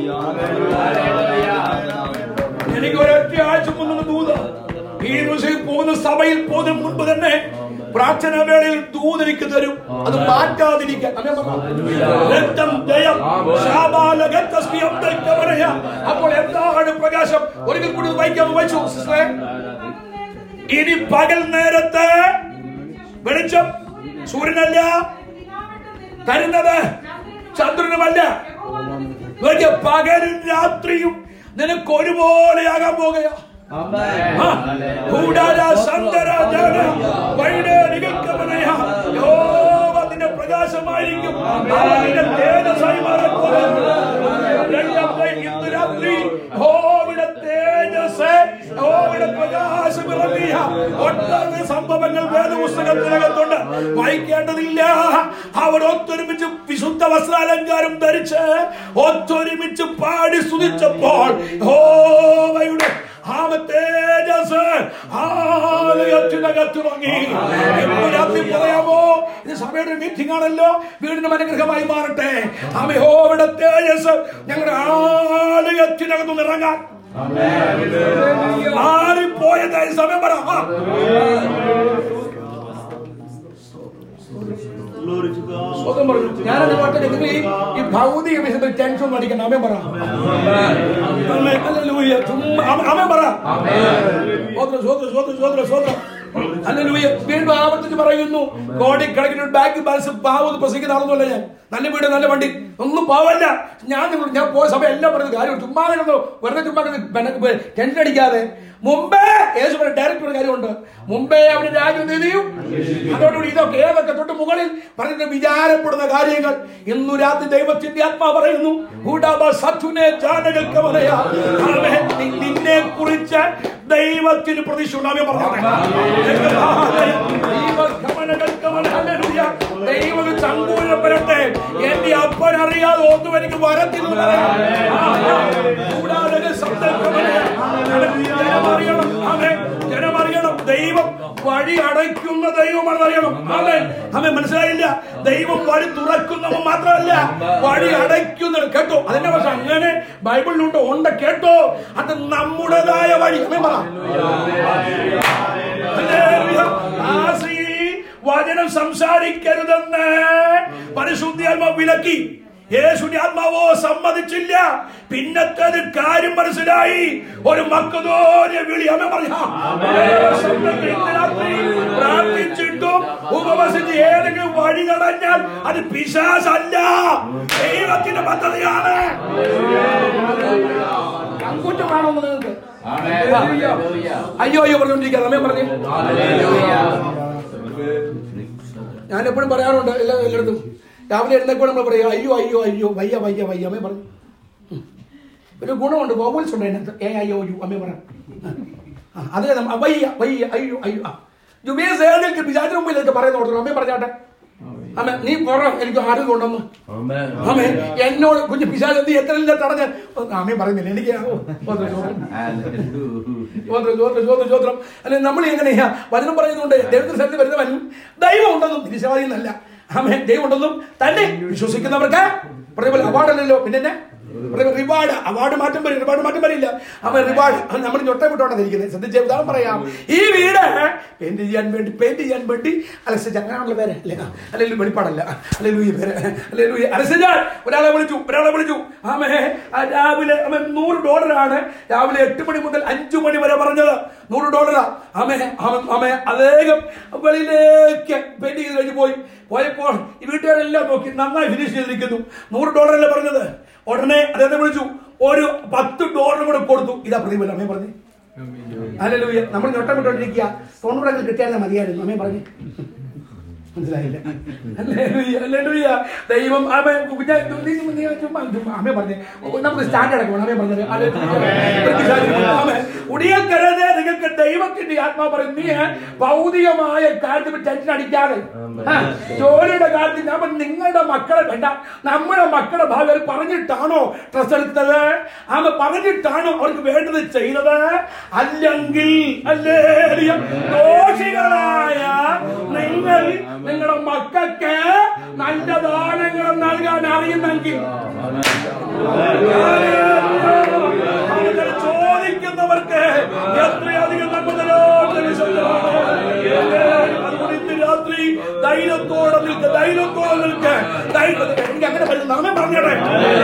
എനിക്ക് ഒരൊറ്റ ആഴ്ച മുന്നേ ദൂത് ഈ ദിവസം പോകുന്ന സഭയിൽ പോകുന്ന മുൻപ് തന്നെ പ്രാർത്ഥന വേളയിൽ ദൂതനിക്ക് തരും അത് മാറ്റാതിരിക്കാൻ അമ്മേ പറഞ്ഞു. രക്തം ജയം ശാപാലകത്തസ്മിയം ദൈത്യമനയ. അപ്പോൾ എന്താണ് പ്രകാശം ഒരിക്കൽ കൂടി ഇത് വായിക്കാൻ വായിച്ചു സിസ്റ്ററെ ഇനി പകൽ നേരത്തെ വെളിച്ചം സൂര്യനല്ല തരുന്നത് ചന്ദ്രനുമല്ല നോക്കിയ പകലും രാത്രിയും നിനക്ക് ഒരുപോലെയാകാൻ പോകുകയാ ആ, കൂടാര സന്തര ജന വൈഡ് നികൽക്കമനയ. യഹോവ നിന്റെ പ്രകാശമായിരിക്കും അവൻ നിന്റെ തേജസ്സായി മാറാൻ പോകുന്നു. രണ്ടാം ദൈ- ഇന്ന് രാത്രി യഹോവയുടെ തേജസ് യഹോവയുടെ പ്രകാശം ഇറങ്ങിയ ഒട്ടേറെ സംഭവങ്ങൾ വേദപുസ്തകത്തിനകത്തുണ്ട് വായിക്കേണ്ടതില്ല അവർ ഒത്തൊരുമിച്ച് വിശുദ്ധ വസ്ത്രാലങ്കാരം ധരിച്ച് ഒത്തൊരുമിച്ച് പാടി സ്തുതിച്ചപ്പോൾ യഹോവയുടെ ആമ തേജസ് ആലയത്തിനകത്തിറങ്ങി ഇന്ന് രാത്രി പറയാമോ ഇത് സഭയുടെ മീറ്റിംഗ് ആണല്ലോ വീടിനും അനുഗ്രഹമായി മാറട്ടെ ആമയോവിടെ തേജസ് ഞങ്ങളുടെ ആലയത്തിനകത്തുനിന്ന് ഇറങ്ങാൻ മാറിപ്പോയതായി സമയം പറ ആ. സ്വതം പറഞ്ഞു ഞാനത് പാട്ടെ നിങ്ങൾ ഈ ഈ ഭൗതിക വിഷയത്തിൽ ടെൻഷൻ ഒന്നും അടിക്കണ്ട അമ്മയും പറ അമ്മേ, ഹല്ലേലൂയ. ചുമ്മാ അമ്മ- അമ്മയും പറ സ്വോത്രം സ്വോത്രം സ്വോത്രം സ്വോത്രം സ്വോത്രം ഹല്ലേലൂയ. വീണ്ടും ആവർത്തിച്ച് പറയുന്നു കോടിക്കണക്കിന് ബാങ്ക് ബാലൻസ് പാവത് പ്രസംഗിക്കുന്ന ആളൊന്നുമല്ല ഞാൻ നല്ല വീട് നല്ല വണ്ടി ഒന്നും പാവല്ല ഞാൻ നിങ്ങൾ ഞാൻ പോയ സമയം എല്ലാം പറയുന്നത് കാര്യം ചുമ്മാ കിടന്നു വെറുതെ ചുമ്മാ കിടന്ന് ടെൻഷൻ അടിക്കാതെ മുമ്പേ യേശു ഡയറക്റ്റ് ഒരു കാര്യമുണ്ട് മുമ്പേ അവന് രാജ്യനീതിയും അതോടുകൂടി ഇതൊക്കെ ഏതൊക്കെ തൊട്ട് മുകളിൽ പറഞ്ഞിട്ട് വിചാരപ്പെടുന്ന കാര്യങ്ങൾ ഇന്നു രാത്രി ദൈവത്തിന്റെ ആത്മാ പറയുന്നു ഹൂഡാബ സത്തുനെ ജാനകൾക്ക് പറയാ നിന്നെ കുറിച്ച് ദൈവത്തിന് പ്രതിഷ്ഠ പറഞ്ഞോട്ടെ ദൈവം ചങ്കൂരം വരട്ടെ എന്റെ അപ്പൻ അറിയാതെ ഒന്നും എനിക്ക് വരത്തില്ല കൂടാതെ ജനമറിയണം ആമേ ജനമറിയണം ദൈവം വഴി അടയ്ക്കുന്ന ദൈവമാണെന്ന് അറിയണം ആമേ ആമേ മനസ്സിലായില്ല ദൈവം വഴി തുറക്കുന്നവൻ മാത്രമല്ല വഴി അടയ്ക്കുന്ന കേട്ടോ അതിന്റെ പക്ഷെ അങ്ങനെ ബൈബിളിലുണ്ട് ഉണ്ട് കേട്ടോ അത് നമ്മുടേതായ വഴി ആമേ പറ ഹല്ലേലൂയ. ആശയിൽ വചനം സംസാരിക്കരുതെന്ന് പരിശുദ്ധാത്മ വിലക്കി യേശുവിന്റെ ആത്മാവോ സമ്മതിച്ചില്ല പിന്നത്തേത് കാര്യം മനസ്സിലായി ഒരു മക്കതോരെ വിളി അമ്മ പറഞ്ഞ പ്രാർത്ഥിച്ചിട്ടും ഉപവസിച്ച് ഏതെങ്കിലും വഴി തടഞ്ഞാൽ അത് പിശാസല്ല ദൈവത്തിന്റെ പദ്ധതിയാണ് കുറ്റമാണോ നിങ്ങൾക്ക് അയ്യോ അയ്യോ പറഞ്ഞോണ്ടിരിക്കുക അമ്മേ പറഞ്ഞു ഞാൻ എപ്പോഴും പറയാറുണ്ട് എല്ലാ എല്ലായിടത്തും രാവിലെ എഴുന്നേപ്പോൾ നമ്മൾ പറയും അയ്യോ അയ്യോ അയ്യോ വയ്യ വയ്യ വയ്യ അമ്മേ പറഞ്ഞു ഉം. ഒരു ഗുണമുണ്ട് വോവൽസ് ഉണ്ട് അതിനകത്ത് ഏ അയ്യോ യു അമ്മേ പറ ആ, അതിലെ നമ്മ- വയ്യ വയ്യ അയ്യോ അയ്യോ ആ ജുബേസ് ഏതെങ്കിലും പിശാചിന് മുമ്പിൽ എനിക്ക് പറയുന്ന ഓർത്തണം അമ്മേ പറഞ്ഞാട്ടെ അമ്മ നീ പറ എനിക്ക് ആരും കൊണ്ടെന്ന് അമ്മേ എന്നോട് കുഞ്ഞ് പിശാച് നീ എത്ര ഇല്ല തടഞ്ഞ് അമ്മേ പറയുന്നില്ല എനിക്ക് ആ, ഓ, സ്വോത്രം, സ്വോത്രം. സ്വോത്രം, സ്വോത്രം, സ്വോത്രം, സ്വോത്രം. അല്ലെ നമ്മൾ എങ്ങനെയാ വചനം പറയുന്നുണ്ട് ദൈവത്തിന്റെ സ്ഥലത്ത് വരുന്നവൻ ദൈവം ഉണ്ടെന്നും തിരിച്ചവാദി എന്നല്ല ആമേ ദൈവം ഉണ്ടെന്നും തന്നെ വിശ്വസിക്കുന്നവർക്ക് പ്രതിഫലം അവാർഡല്ലല്ലോ പിന്നെ എന്നെ? പ്രതിഫലം റിവാർഡ് അവാർഡ് മാറ്റം വരും റിവാർഡ് മാറ്റം വരില്ല അവൻ റിവാർഡ് നമ്മൾ ഞൊട്ട വിട്ടോണ്ടാണ് ഇരിക്കുന്നത് ശ്രദ്ധിച്ച ഉദാഹരണം പറയാം ഈ വീട് പെയിന്റ് ചെയ്യാൻ വേണ്ടി പെയിന്റ് ചെയ്യാൻ വേണ്ടി അലസജ അങ്ങനെയാണുള്ള പേര് അല്ലേ അല്ലെങ്കിൽ വെളിപ്പാടല്ല അല്ലെ ലൂയി പേര് അല്ലെ ലൂയി അലസജ ഒരാളെ വിളിച്ചു ഒരാളെ വിളിച്ചു ആമേ ആ രാവിലെ അവൻ നൂറ് ഡോളറാണ് രാവിലെ എട്ട് മണി മുതൽ അഞ്ചു മണി വരെ പറഞ്ഞത് നൂറ് ഡോളറാ ആമേ അവൻ ആമേ അദ്ദേഹം വെളിയിലേക്ക് പെയിന്റ് ചെയ്ത് കഴിഞ്ഞ് പോയി പോയപ്പോൾ ഈ വീട്ടുകാരെല്ലാം നോക്കി നന്നായി ഫിനിഷ് ചെയ്തിരിക്കുന്നു നൂറ് ഡോളറല്ലേ പറഞ്ഞത് ഉടനെ അദ്ദേഹത്തെ വിളിച്ചു ഒരു പത്ത് ഡോളർ കൂടെ കൊടുത്തു ഇതാ പ്രതിഫലം അമ്മേ പറഞ്ഞു അല്ലല്ലോ നമ്മൾ ഞൊട്ടം വിട്ടോണ്ടിരിക്കുക തൊണ്ണൂറെങ്കിലും കിട്ടിയാലും മതിയായിരുന്നു അമ്മേ പറഞ്ഞു മനസ്സിലായില്ല ഹല്ലേലൂയ, ഹല്ലേലൂയ. ദൈവം ആമേ കുഞ്ഞാ- നീ ചുമ്മാ- നീ ചുമ്മാ- ചുമ്മാ ആമേ പറഞ്ഞേ നമുക്ക് സ്റ്റാൻഡേർഡ് ഒക്കെ വേണം ആമേ പറഞ്ഞത് ഹല്ലേലൂയ. ആമേ. ഉടിയൽ കരുതേ നിങ്ങൾക്ക് ദൈവത്തിന്റെ ആത്മാ പറയും നീ ഭൗതികമായ കാര്യത്തിൽ ടെൻഷൻ അടിക്കാതെ ആ, ജോലിയുടെ കാര്യത്തിൽ ഞാൻ പറഞ്ഞു, നിങ്ങളുടെ മക്കളെ വേണ്ട നമ്മുടെ മക്കളുടെ ഭാവി അവർ പറഞ്ഞിട്ടാണോ ഡ്രസ് എടുത്തത് ആമ പറഞ്ഞിട്ടാണോ അവർക്ക് വേണ്ടത് ചെയ്തത് അല്ലെങ്കിൽ അല്ലേ ദോഷികളായ നിങ്ങൾ നിങ്ങളുടെ മക്കൾക്ക് നല്ല ദാനങ്ങൾ നൽകാൻ അറിയുന്നെങ്കിൽ അങ്ങനെ ചോദിക്കുന്നവർക്ക് എത്രയധികം നമ്മൾ തരാൻ വിശുദ്ധമാണ്. അതുകൊണ്ട് ഇന്ന് ധൈര്യത്തോടെ നിൽക്ക് ധൈര്യത്തോടെ നിൽക്ക് ധൈര്യത്തോടെ എനിക്ക് അങ്ങനെ പറ്റും നമ്മെ പറഞ്ഞോട്ടെ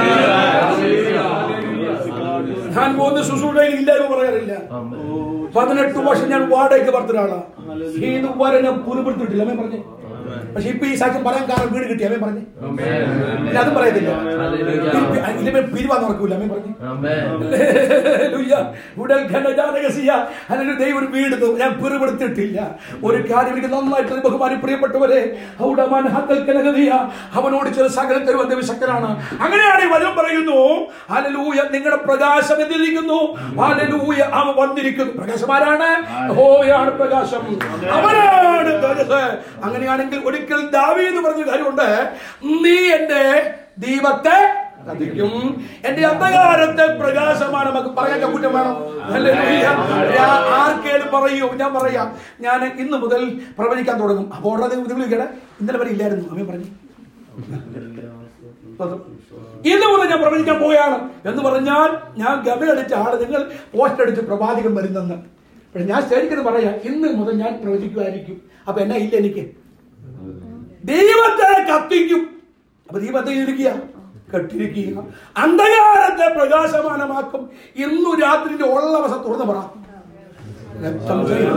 ഞാൻ പോകുന്ന ശുശ്രൂഷയിൽ ഇല്ലായ്മ പറയാറില്ല പതിനെട്ട് വർഷം ഞാൻ വാടകയ്ക്ക് പറഞ്ഞ ഒരാളാ ഇതുവരെ ഞാൻ പുതുപ്പെടുത്തിട്ടില്ല അമ്മേ പറഞ്ഞു പക്ഷെ ഇപ്പൊ ഈ സാക്ഷ്യം പറയാൻ കാരണം വീട് കിട്ടി അമ്മേ പറഞ്ഞു ഇല്ല അതും പറയത്തില്ല ഇതിന്റെ പിരിവാ നടക്കൂല അമ്മേ പറഞ്ഞു ഹല്ലേലൂയ. ഉടൽ ഘനജാതകസിയ. ഹല്ലേലൂയ. ദൈവം ഒരു വീട് തന്നു. ഞാൻ പിറുപെടുത്തിട്ടില്ല ഒരു കാര്യം എനിക്ക് നന്നായിട്ട് ബഹുമാനി പ്രിയപ്പെട്ടവരെ ഔഡമാൻ ഹത്തൽ കനകതിയ. അവനോട് ചില സകലം തരുവാൻ ദൈവശക്തനാണ് അങ്ങനെയാണ് ഈ വചനം പറയുന്നു ഹല്ലേലൂയ നിങ്ങളുടെ പ്രകാശം എന്തിരിക്കുന്നു ഹല്ലേലൂയ അവൻ വന്നിരിക്കുന്നു പ്രകാശമാരാണ് ഹോയാണ് പ്രകാശം അവനാണ് തേജസ്. അങ്ങനെയാണെങ്കിൽ ഒരിക്കൽ ദാവീദ് പറഞ്ഞ കാര്യമുണ്ട് നീ എന്റെ ദീപത്തെ കത്തിക്കും എന്റെ അന്ധകാരത്തെ പ്രകാശമാണ് നമുക്ക് പറയാൻ കുറ്റം വേണം ഹല്ലേലൂയ. ഞാൻ ആർക്കേലും പറയൂ ഞാൻ പറയാം ഞാൻ ഇന്ന് മുതൽ പ്രവചിക്കാൻ തുടങ്ങും അപ്പോൾ ഉടനെ നിങ്ങൾ വിളിക്കട്ടെ ഇന്നലെ വരെ ഇല്ലായിരുന്നു അമ്മ പറഞ്ഞു ഇന്ന് മുതൽ ഞാൻ പ്രവചിക്കാൻ പോവുകയാണ് എന്ന് പറഞ്ഞാൽ ഞാൻ ഗമയടിച്ച ആള് നിങ്ങൾ പോസ്റ്റ് അടിച്ച് പ്രവാചകൻ വരുന്നെന്ന് പക്ഷെ ഞാൻ സ്റ്റേജിൽ പറയാം ഇന്ന് മുതൽ ഞാൻ പ്രവചിക്കുമായിരിക്കും അപ്പൊ എന്നാ ഇല്ല എനിക്ക് ദൈവത്തെ കത്തിക്കും അപ്പൊ ദൈവത്തെ ഇരിക്കുക കെട്ടിരിക്കുക അന്ധകാരത്തെ പ്രകാശമാനമാക്കും ഇന്നു രാത്രിന്റെ ഉള്ള വശം തുറന്നു പറ രക്തം ചെയ്യും.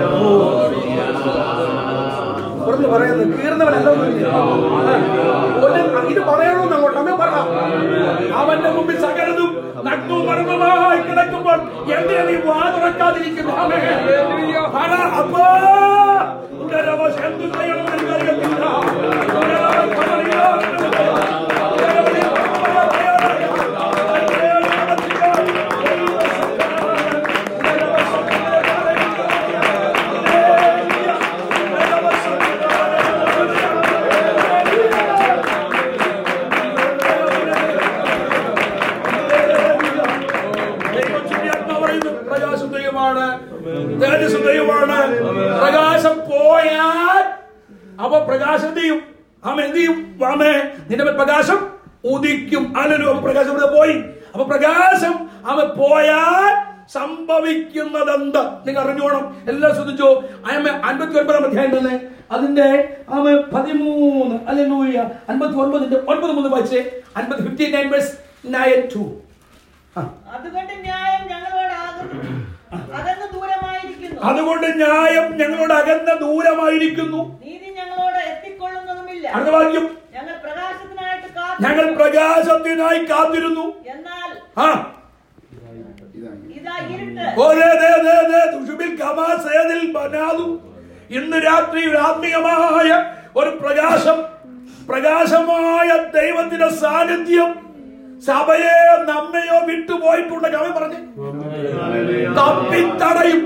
തുറന്ന് പറയുന്നത് കീറുന്നവനല്ല ഒന്നുമില്ല. ഒരു- ഇത് പറയണമെന്ന് അങ്ങോട്ട് അമ്മ പറ അവന്റെ മുമ്പിൽ സകലതും നഗ്നവും മർമ്മമായി കിടക്കുമ്പോൾ എന്തേ നീ വാ തുറക്കാതിരിക്കുന്നു ആമേ. പറ അപ്പാ ഉദരവശ എന്തു ചെയ്യണമെന്ന് എനിക്കറിയത്തില്ല. ഉദരവശ ദൈവത്തിന്റെ ആത്മാവ് പറയുന്നു, പ്രകാശം ദൈവമാണ് തേജസ് ദൈവമാണ് പ്രകാശം പോയാൽ അവ പ്രകാശം എന്ത് ചെയ്യും ആമ എന്ത് ചെയ്യും ആമേ നിന്റെ മേൽ പ്രകാശം ഉദിക്കും അല്ലല്ലോ അപ്പൊ പ്രകാശം ഇവിടെ പോയി അപ്പൊ പ്രകാശം അവ പോയാൽ സംഭവിക്കുന്നതെന്ത് നിങ്ങൾ അറിഞ്ഞോണം എല്ലാം ശ്രദ്ധിച്ചോ അയമ അൻപത്തി ഒൻപതാം അധ്യായം തന്നെ അതിന്റെ ആമ പതിമൂന്ന് അല്ലെ അൻപത്തി ഒൻപതിന്റെ ഒൻപത് മൂന്ന് വായിച്ചേ അൻപത് fifty nine verse nine two അതുകൊണ്ട് ന്യായം ഞങ്ങളോട് ആകുന്നു അകന്ന് ദൂരമായിരിക്കുന്നു അതുകൊണ്ട് ന്യായം ഞങ്ങളോട് അകന്ന ദൂരമായിരിക്കുന്നു നീതി ഞങ്ങളോട് എത്തിക്കൊള്ളുന്നതുമില്ല അടുത്ത വാക്യം ഞങ്ങൾ പ്രകാശത്തിനായിട്ട് കാത്തു ഞങ്ങൾ പ്രകാശത്തിനായി കാത്തിരുന്നു എന്നാൽ ആ ഇതാ ഇരുട്ട് ഓ, ദേ, ദേ, ദേ, ദേ, ദുഷുബിൽ കമാസേതിൽ ബനാദു. ഇന്ന് രാത്രി ഒരു ആത്മീയമായ ഒരു പ്രകാശം പ്രകാശമായ ദൈവത്തിന്റെ സാന്നിധ്യം സഭയെ നമ്മയോ വിട്ടുപോയിട്ടുണ്ടെങ്കിൽ അവൻ പറഞ്ഞു തപ്പിത്തടയും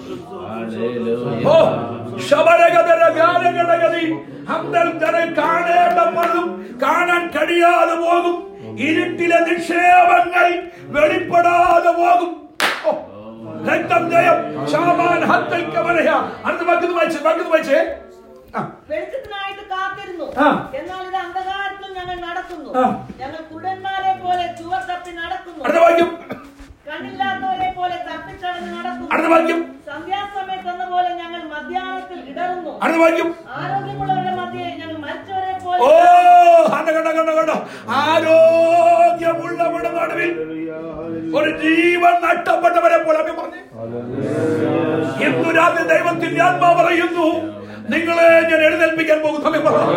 ഓ ശബരഗതര ഗാനഗണഗതി അന്തർജന കാണേണ്ട പലതും കാണാൻ കഴിയാതെ പോകും ഇരുട്ടിലെ നിക്ഷേപങ്ങൾ വെളിപ്പെടാതെ പോകും ഓ, രക്തം ജയം ശാമാൻ ഹത്തൽ കമനയ അടുത്ത വാക്കിന്ന് വായിച്ചേ വാക്കിന്ന് വായിച്ചേ ആ വെളിച്ചത്തിനായിട്ട് കാത്തിരുന്നു ആ. എന്നാൽ ഇത് അന്ധകാരത്തിൽ ഞങ്ങൾ നടക്കുന്നു ആ. ഞങ്ങൾ കുടന്മാരെ പോലെ ചുവർ തപ്പി നടക്കുന്നു അടുത്ത വാക്യം കണ്ണില്ലാത്തവരെ പോലെ തപ്പിച്ചടന്ന് നടക്കുന്നു അടുത്ത വാക്യം സന്ധ്യാസമയത്ത് എന്ന പോലെ ഞങ്ങൾ മധ്യാഹ്നത്തിൽ ഇടറുന്നു അടുത്ത വാക്യം ആരോഗ്യമുള്ളവരുടെ മധ്യേ ഞങ്ങൾ മരിച്ചവരെ ഓ പോലെ കണ്ട കണ്ട കണ്ട കണ്ടോ ആരോഗ്യമുള്ളവരുടെ നടുവിൽ ഒരു ജീവൻ നഷ്ടപ്പെട്ടവരെ പോലെ അവൻ പറഞ്ഞു ഇന്നു രാത്രി ദൈവത്തിന്റെ ആത്മാ പറയുന്നു നിങ്ങളെ ഞാൻ എഴുന്നേൽപ്പിക്കാൻ പോകുന്നു അവൻ പറഞ്ഞു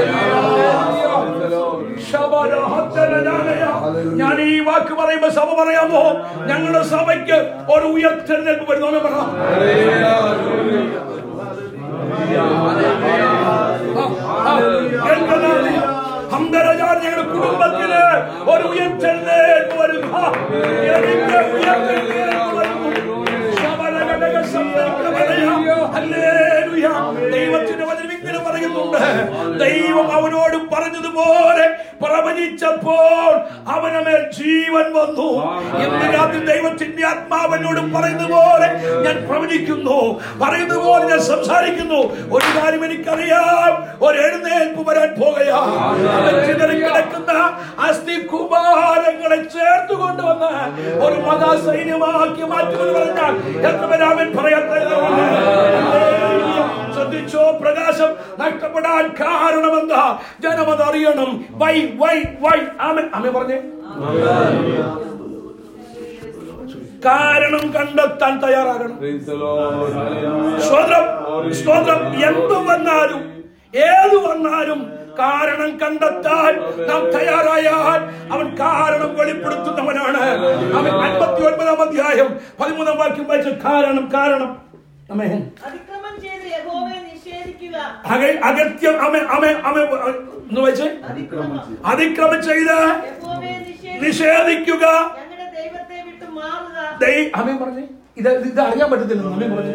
ശബരഹത്തരനാലയ. ഞാൻ ഈ വാക്ക് പറയുമ്പോ സഭ പറയാമോ ഞങ്ങളുടെ സഭയ്ക്ക് ഒരു ഉയർത്തെഴുന്നേൽപ്പ് വരുന്നു അവൻ പറഞ്ഞു ഹംദരജാൻ ഞങ്ങളുടെ കുടുംബത്തില് ഒരു ഉയർത്തെഴുന്നേൽപ്പ് വരുന്നു ആ, എനിക്ക് ഉയർത്തെഴുന്നേൽപ്പ് വരുന്നു. ശബരഘടക ശബ്ദക്കമലയ. ഹല്ലേലൂയ. ദൈവത്തിന്റെ വചനം ഇങ്ങനെ പറയുന്നുണ്ട് ദൈവം അവനോട് പറഞ്ഞതുപോലെ പ്രവചിച്ചപ്പോൾ അവനമേൽ ജീവൻ വന്നു ഇന്ന് രാത്രി ദൈവത്തിന്റെ ആത്മാവനോട് പറയുന്നത് പോലെ ഞാൻ പ്രവചിക്കുന്നു പറയുന്നത് പോലെ ഞാൻ സംസാരിക്കുന്നു ഒരു കാര്യം എനിക്കറിയാം ഒരു എഴുന്നേൽപ്പ് വരാൻ പോകുകയാ അവൻ ചിതറിക്കിടക്കുന്ന അസ്ഥി കുമാരങ്ങളെ ചേർത്ത് കൊണ്ടുവന്ന് ഒരു മഹാസൈന്യമാക്കി മാറ്റുമെന്ന് പറഞ്ഞാൽ എത്ര പേരാമൻ പറയാത്ത ശ്രദ്ധിച്ചോ പ്രകാശം നഷ്ടപ്പെടാൻ കാരണമെന്താ ജനമത് അറിയണം വൈ വൈ വൈ ആമേ ആമേ പറഞ്ഞേ കാരണം കണ്ടെത്താൻ തയ്യാറാകണം Praise the Lord. Hallelujah. സ്തോത്രം സ്തോത്രം എന്ത് വന്നാലും ഏത് വന്നാലും കാരണം കണ്ടെത്താൻ നാം തയ്യാറായാൽ അവൻ കാരണം വെളിപ്പെടുത്തുന്നവനാണ് അവൻ അൻപത്തി ഒൻപതാം അധ്യായം പതിമൂന്നാം വാക്യം വായിച്ച കാരണം കാരണം അമേ അതിക്രമം ചെയ്ത് യഹോവയെ നിഷേധിക്കുക അക- അകത്യം അമേ അമേ അമേ എന്ന് വെച്ച് അതിക്രമം അതിക്രമം ചെയ്ത് യഹോവയെ നിഷേധിക്കുക നിഷേധിക്കുക ഞങ്ങളുടെ ദൈവത്തെ വിട്ട് മാറുക ദൈ- അമേ പറഞ്ഞു ഇത് ഇത് അറിയാൻ പറ്റത്തില്ല അമേ പറഞ്ഞു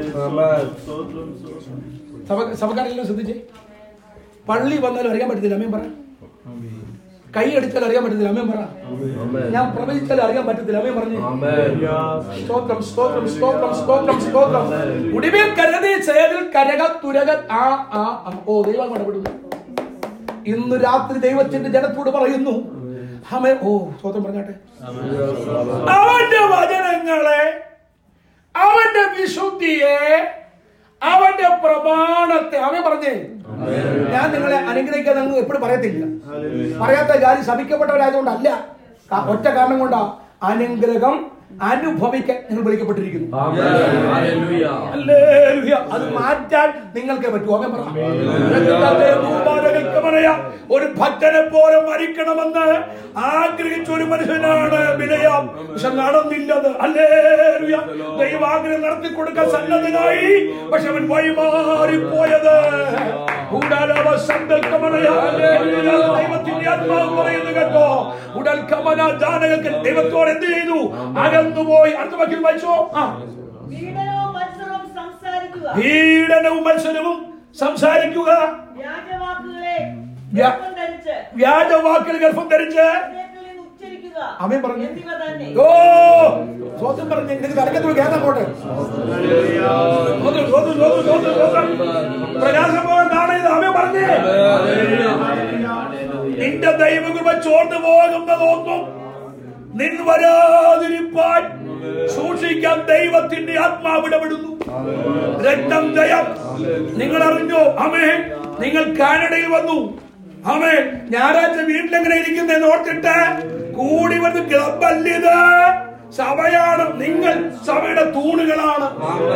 സഭ സഭക്കാരെല്ലാം ശ്രദ്ധിച്ചേ പള്ളി വന്നാലും അറിയാൻ പറ്റത്തില്ല അമ്മയും പറ കൈ അടിച്ചാൽ അറിയാൻ പറ്റത്തില്ല അമ്മയും പറ ഞാൻ പ്രവചിച്ചാൽ അറിയാൻ പറ്റത്തില്ല അമ്മയും പറഞ്ഞു സ്തോത്രം സ്തോത്രം സ്തോത്രം സ്തോത്രം സ്തോത്രം ഒടുവിൽ കരുതി ചേതിൽ കരക തുരക ആ ആ ആ. ഓ ദൈവം ഇടപെടുന്നു ഇന്ന് രാത്രി ദൈവത്തിന്റെ ജനത്തോട് പറയുന്നു അമേ ഓ സ്തോത്രം പറഞ്ഞാട്ടെ അവന്റെ വചനങ്ങളെ അവന്റെ വിശുദ്ധിയെ അവന്റെ പ്രമാണത്തെ അവൻ പറഞ്ഞേ ഞാൻ നിങ്ങളെ അനുഗ്രഹിക്കാൻ നിങ്ങൾ എപ്പോഴും പറയത്തില്ല പറയാത്ത കാര്യം ശപിക്കപ്പെട്ടവരായതുകൊണ്ടല്ല ക- ഒറ്റ കാരണം കൊണ്ടാ അനുഗ്രഹം അനുഭവിക്കാൻ നിങ്ങൾ വിളിക്കപ്പെട്ടിരിക്കുന്നു ഹല്ലേലൂയ. അത് മാറ്റാൻ നിങ്ങൾക്ക് പറ്റൂ അവൻ പറ രക്തത്തെ ഭൂപാലകൾക്ക് പറയാം ഒരു ഭക്തനെ പോലെ മരിക്കണമെന്ന് ആഗ്രഹിച്ച ഒരു മനുഷ്യനാണ് വിനയം പക്ഷെ നടന്നില്ലത് അല്ലേ ദൈവാഗ്രഹം നടത്തി കൊടുക്കാൻ സന്നദ്ധനായി പക്ഷെ അവൻ വഴിമാറിപ്പോയത് കൂടാലവ സങ്കൽക്കമനയാ. എന്തിനാ ദൈവത്തിന്റെ ആത്മാവ് പറയുന്നത് കേട്ടോ ഉടൽ കമന ജാനകത്തിൽ ദൈവത്തോട് എന്ത് ചെയ്തു അകന്നുപോയി അടുത്ത വാക്കിൽ വായിച്ചോ ആ പീഡനവും മത്സരവും സംസാരിക്കുക പീഡനവും മത്സരവും സംസാരിക്കുക വ്യാജവാക്കുകളെ വ്യാ- ഗർഭം ധരിച്ച് വ്യാജവാക്കിൽ ഗർഭം ധരിച്ച് ഹൃദയത്തിൽ നിന്ന് ഉച്ചരിക്കുക അവൻ പറഞ്ഞു എന്നിവ തന്നെ ഓ സ്വന്തം പറഞ്ഞു എനിക്ക് തലക്കത്തോട് കേട്ടാ പോട്ടെ സ്വന്തം, സ്വന്തം, സ്വന്തം, സ്വന്തം, സ്വന്തം. പ്രകാശമോഹൻ കാണരുത് അവൻ പറഞ്ഞേ നിന്റെ ദൈവകൃപ ചോർന്നു പോകുന്നതൊന്നും നിൻ വരാതിരിപ്പാൻ സൂക്ഷിക്കാൻ ദൈവത്തിന്റെ ആത്മാവ് ഇടപെടുന്നു രക്തം ജയം നിങ്ങൾ അറിഞ്ഞോ അമേ നിങ്ങൾ കാനഡയിൽ വന്നു അമേ ഞായറാഴ്ച വീട്ടിലെങ്ങനെ ഇരിക്കുന്നെന്ന് ഓർത്തിട്ട് കൂടി വന്ന് ക്ലബല്ലിത് സഭയാണ് നിങ്ങൾ സഭയുടെ തൂണുകളാണ്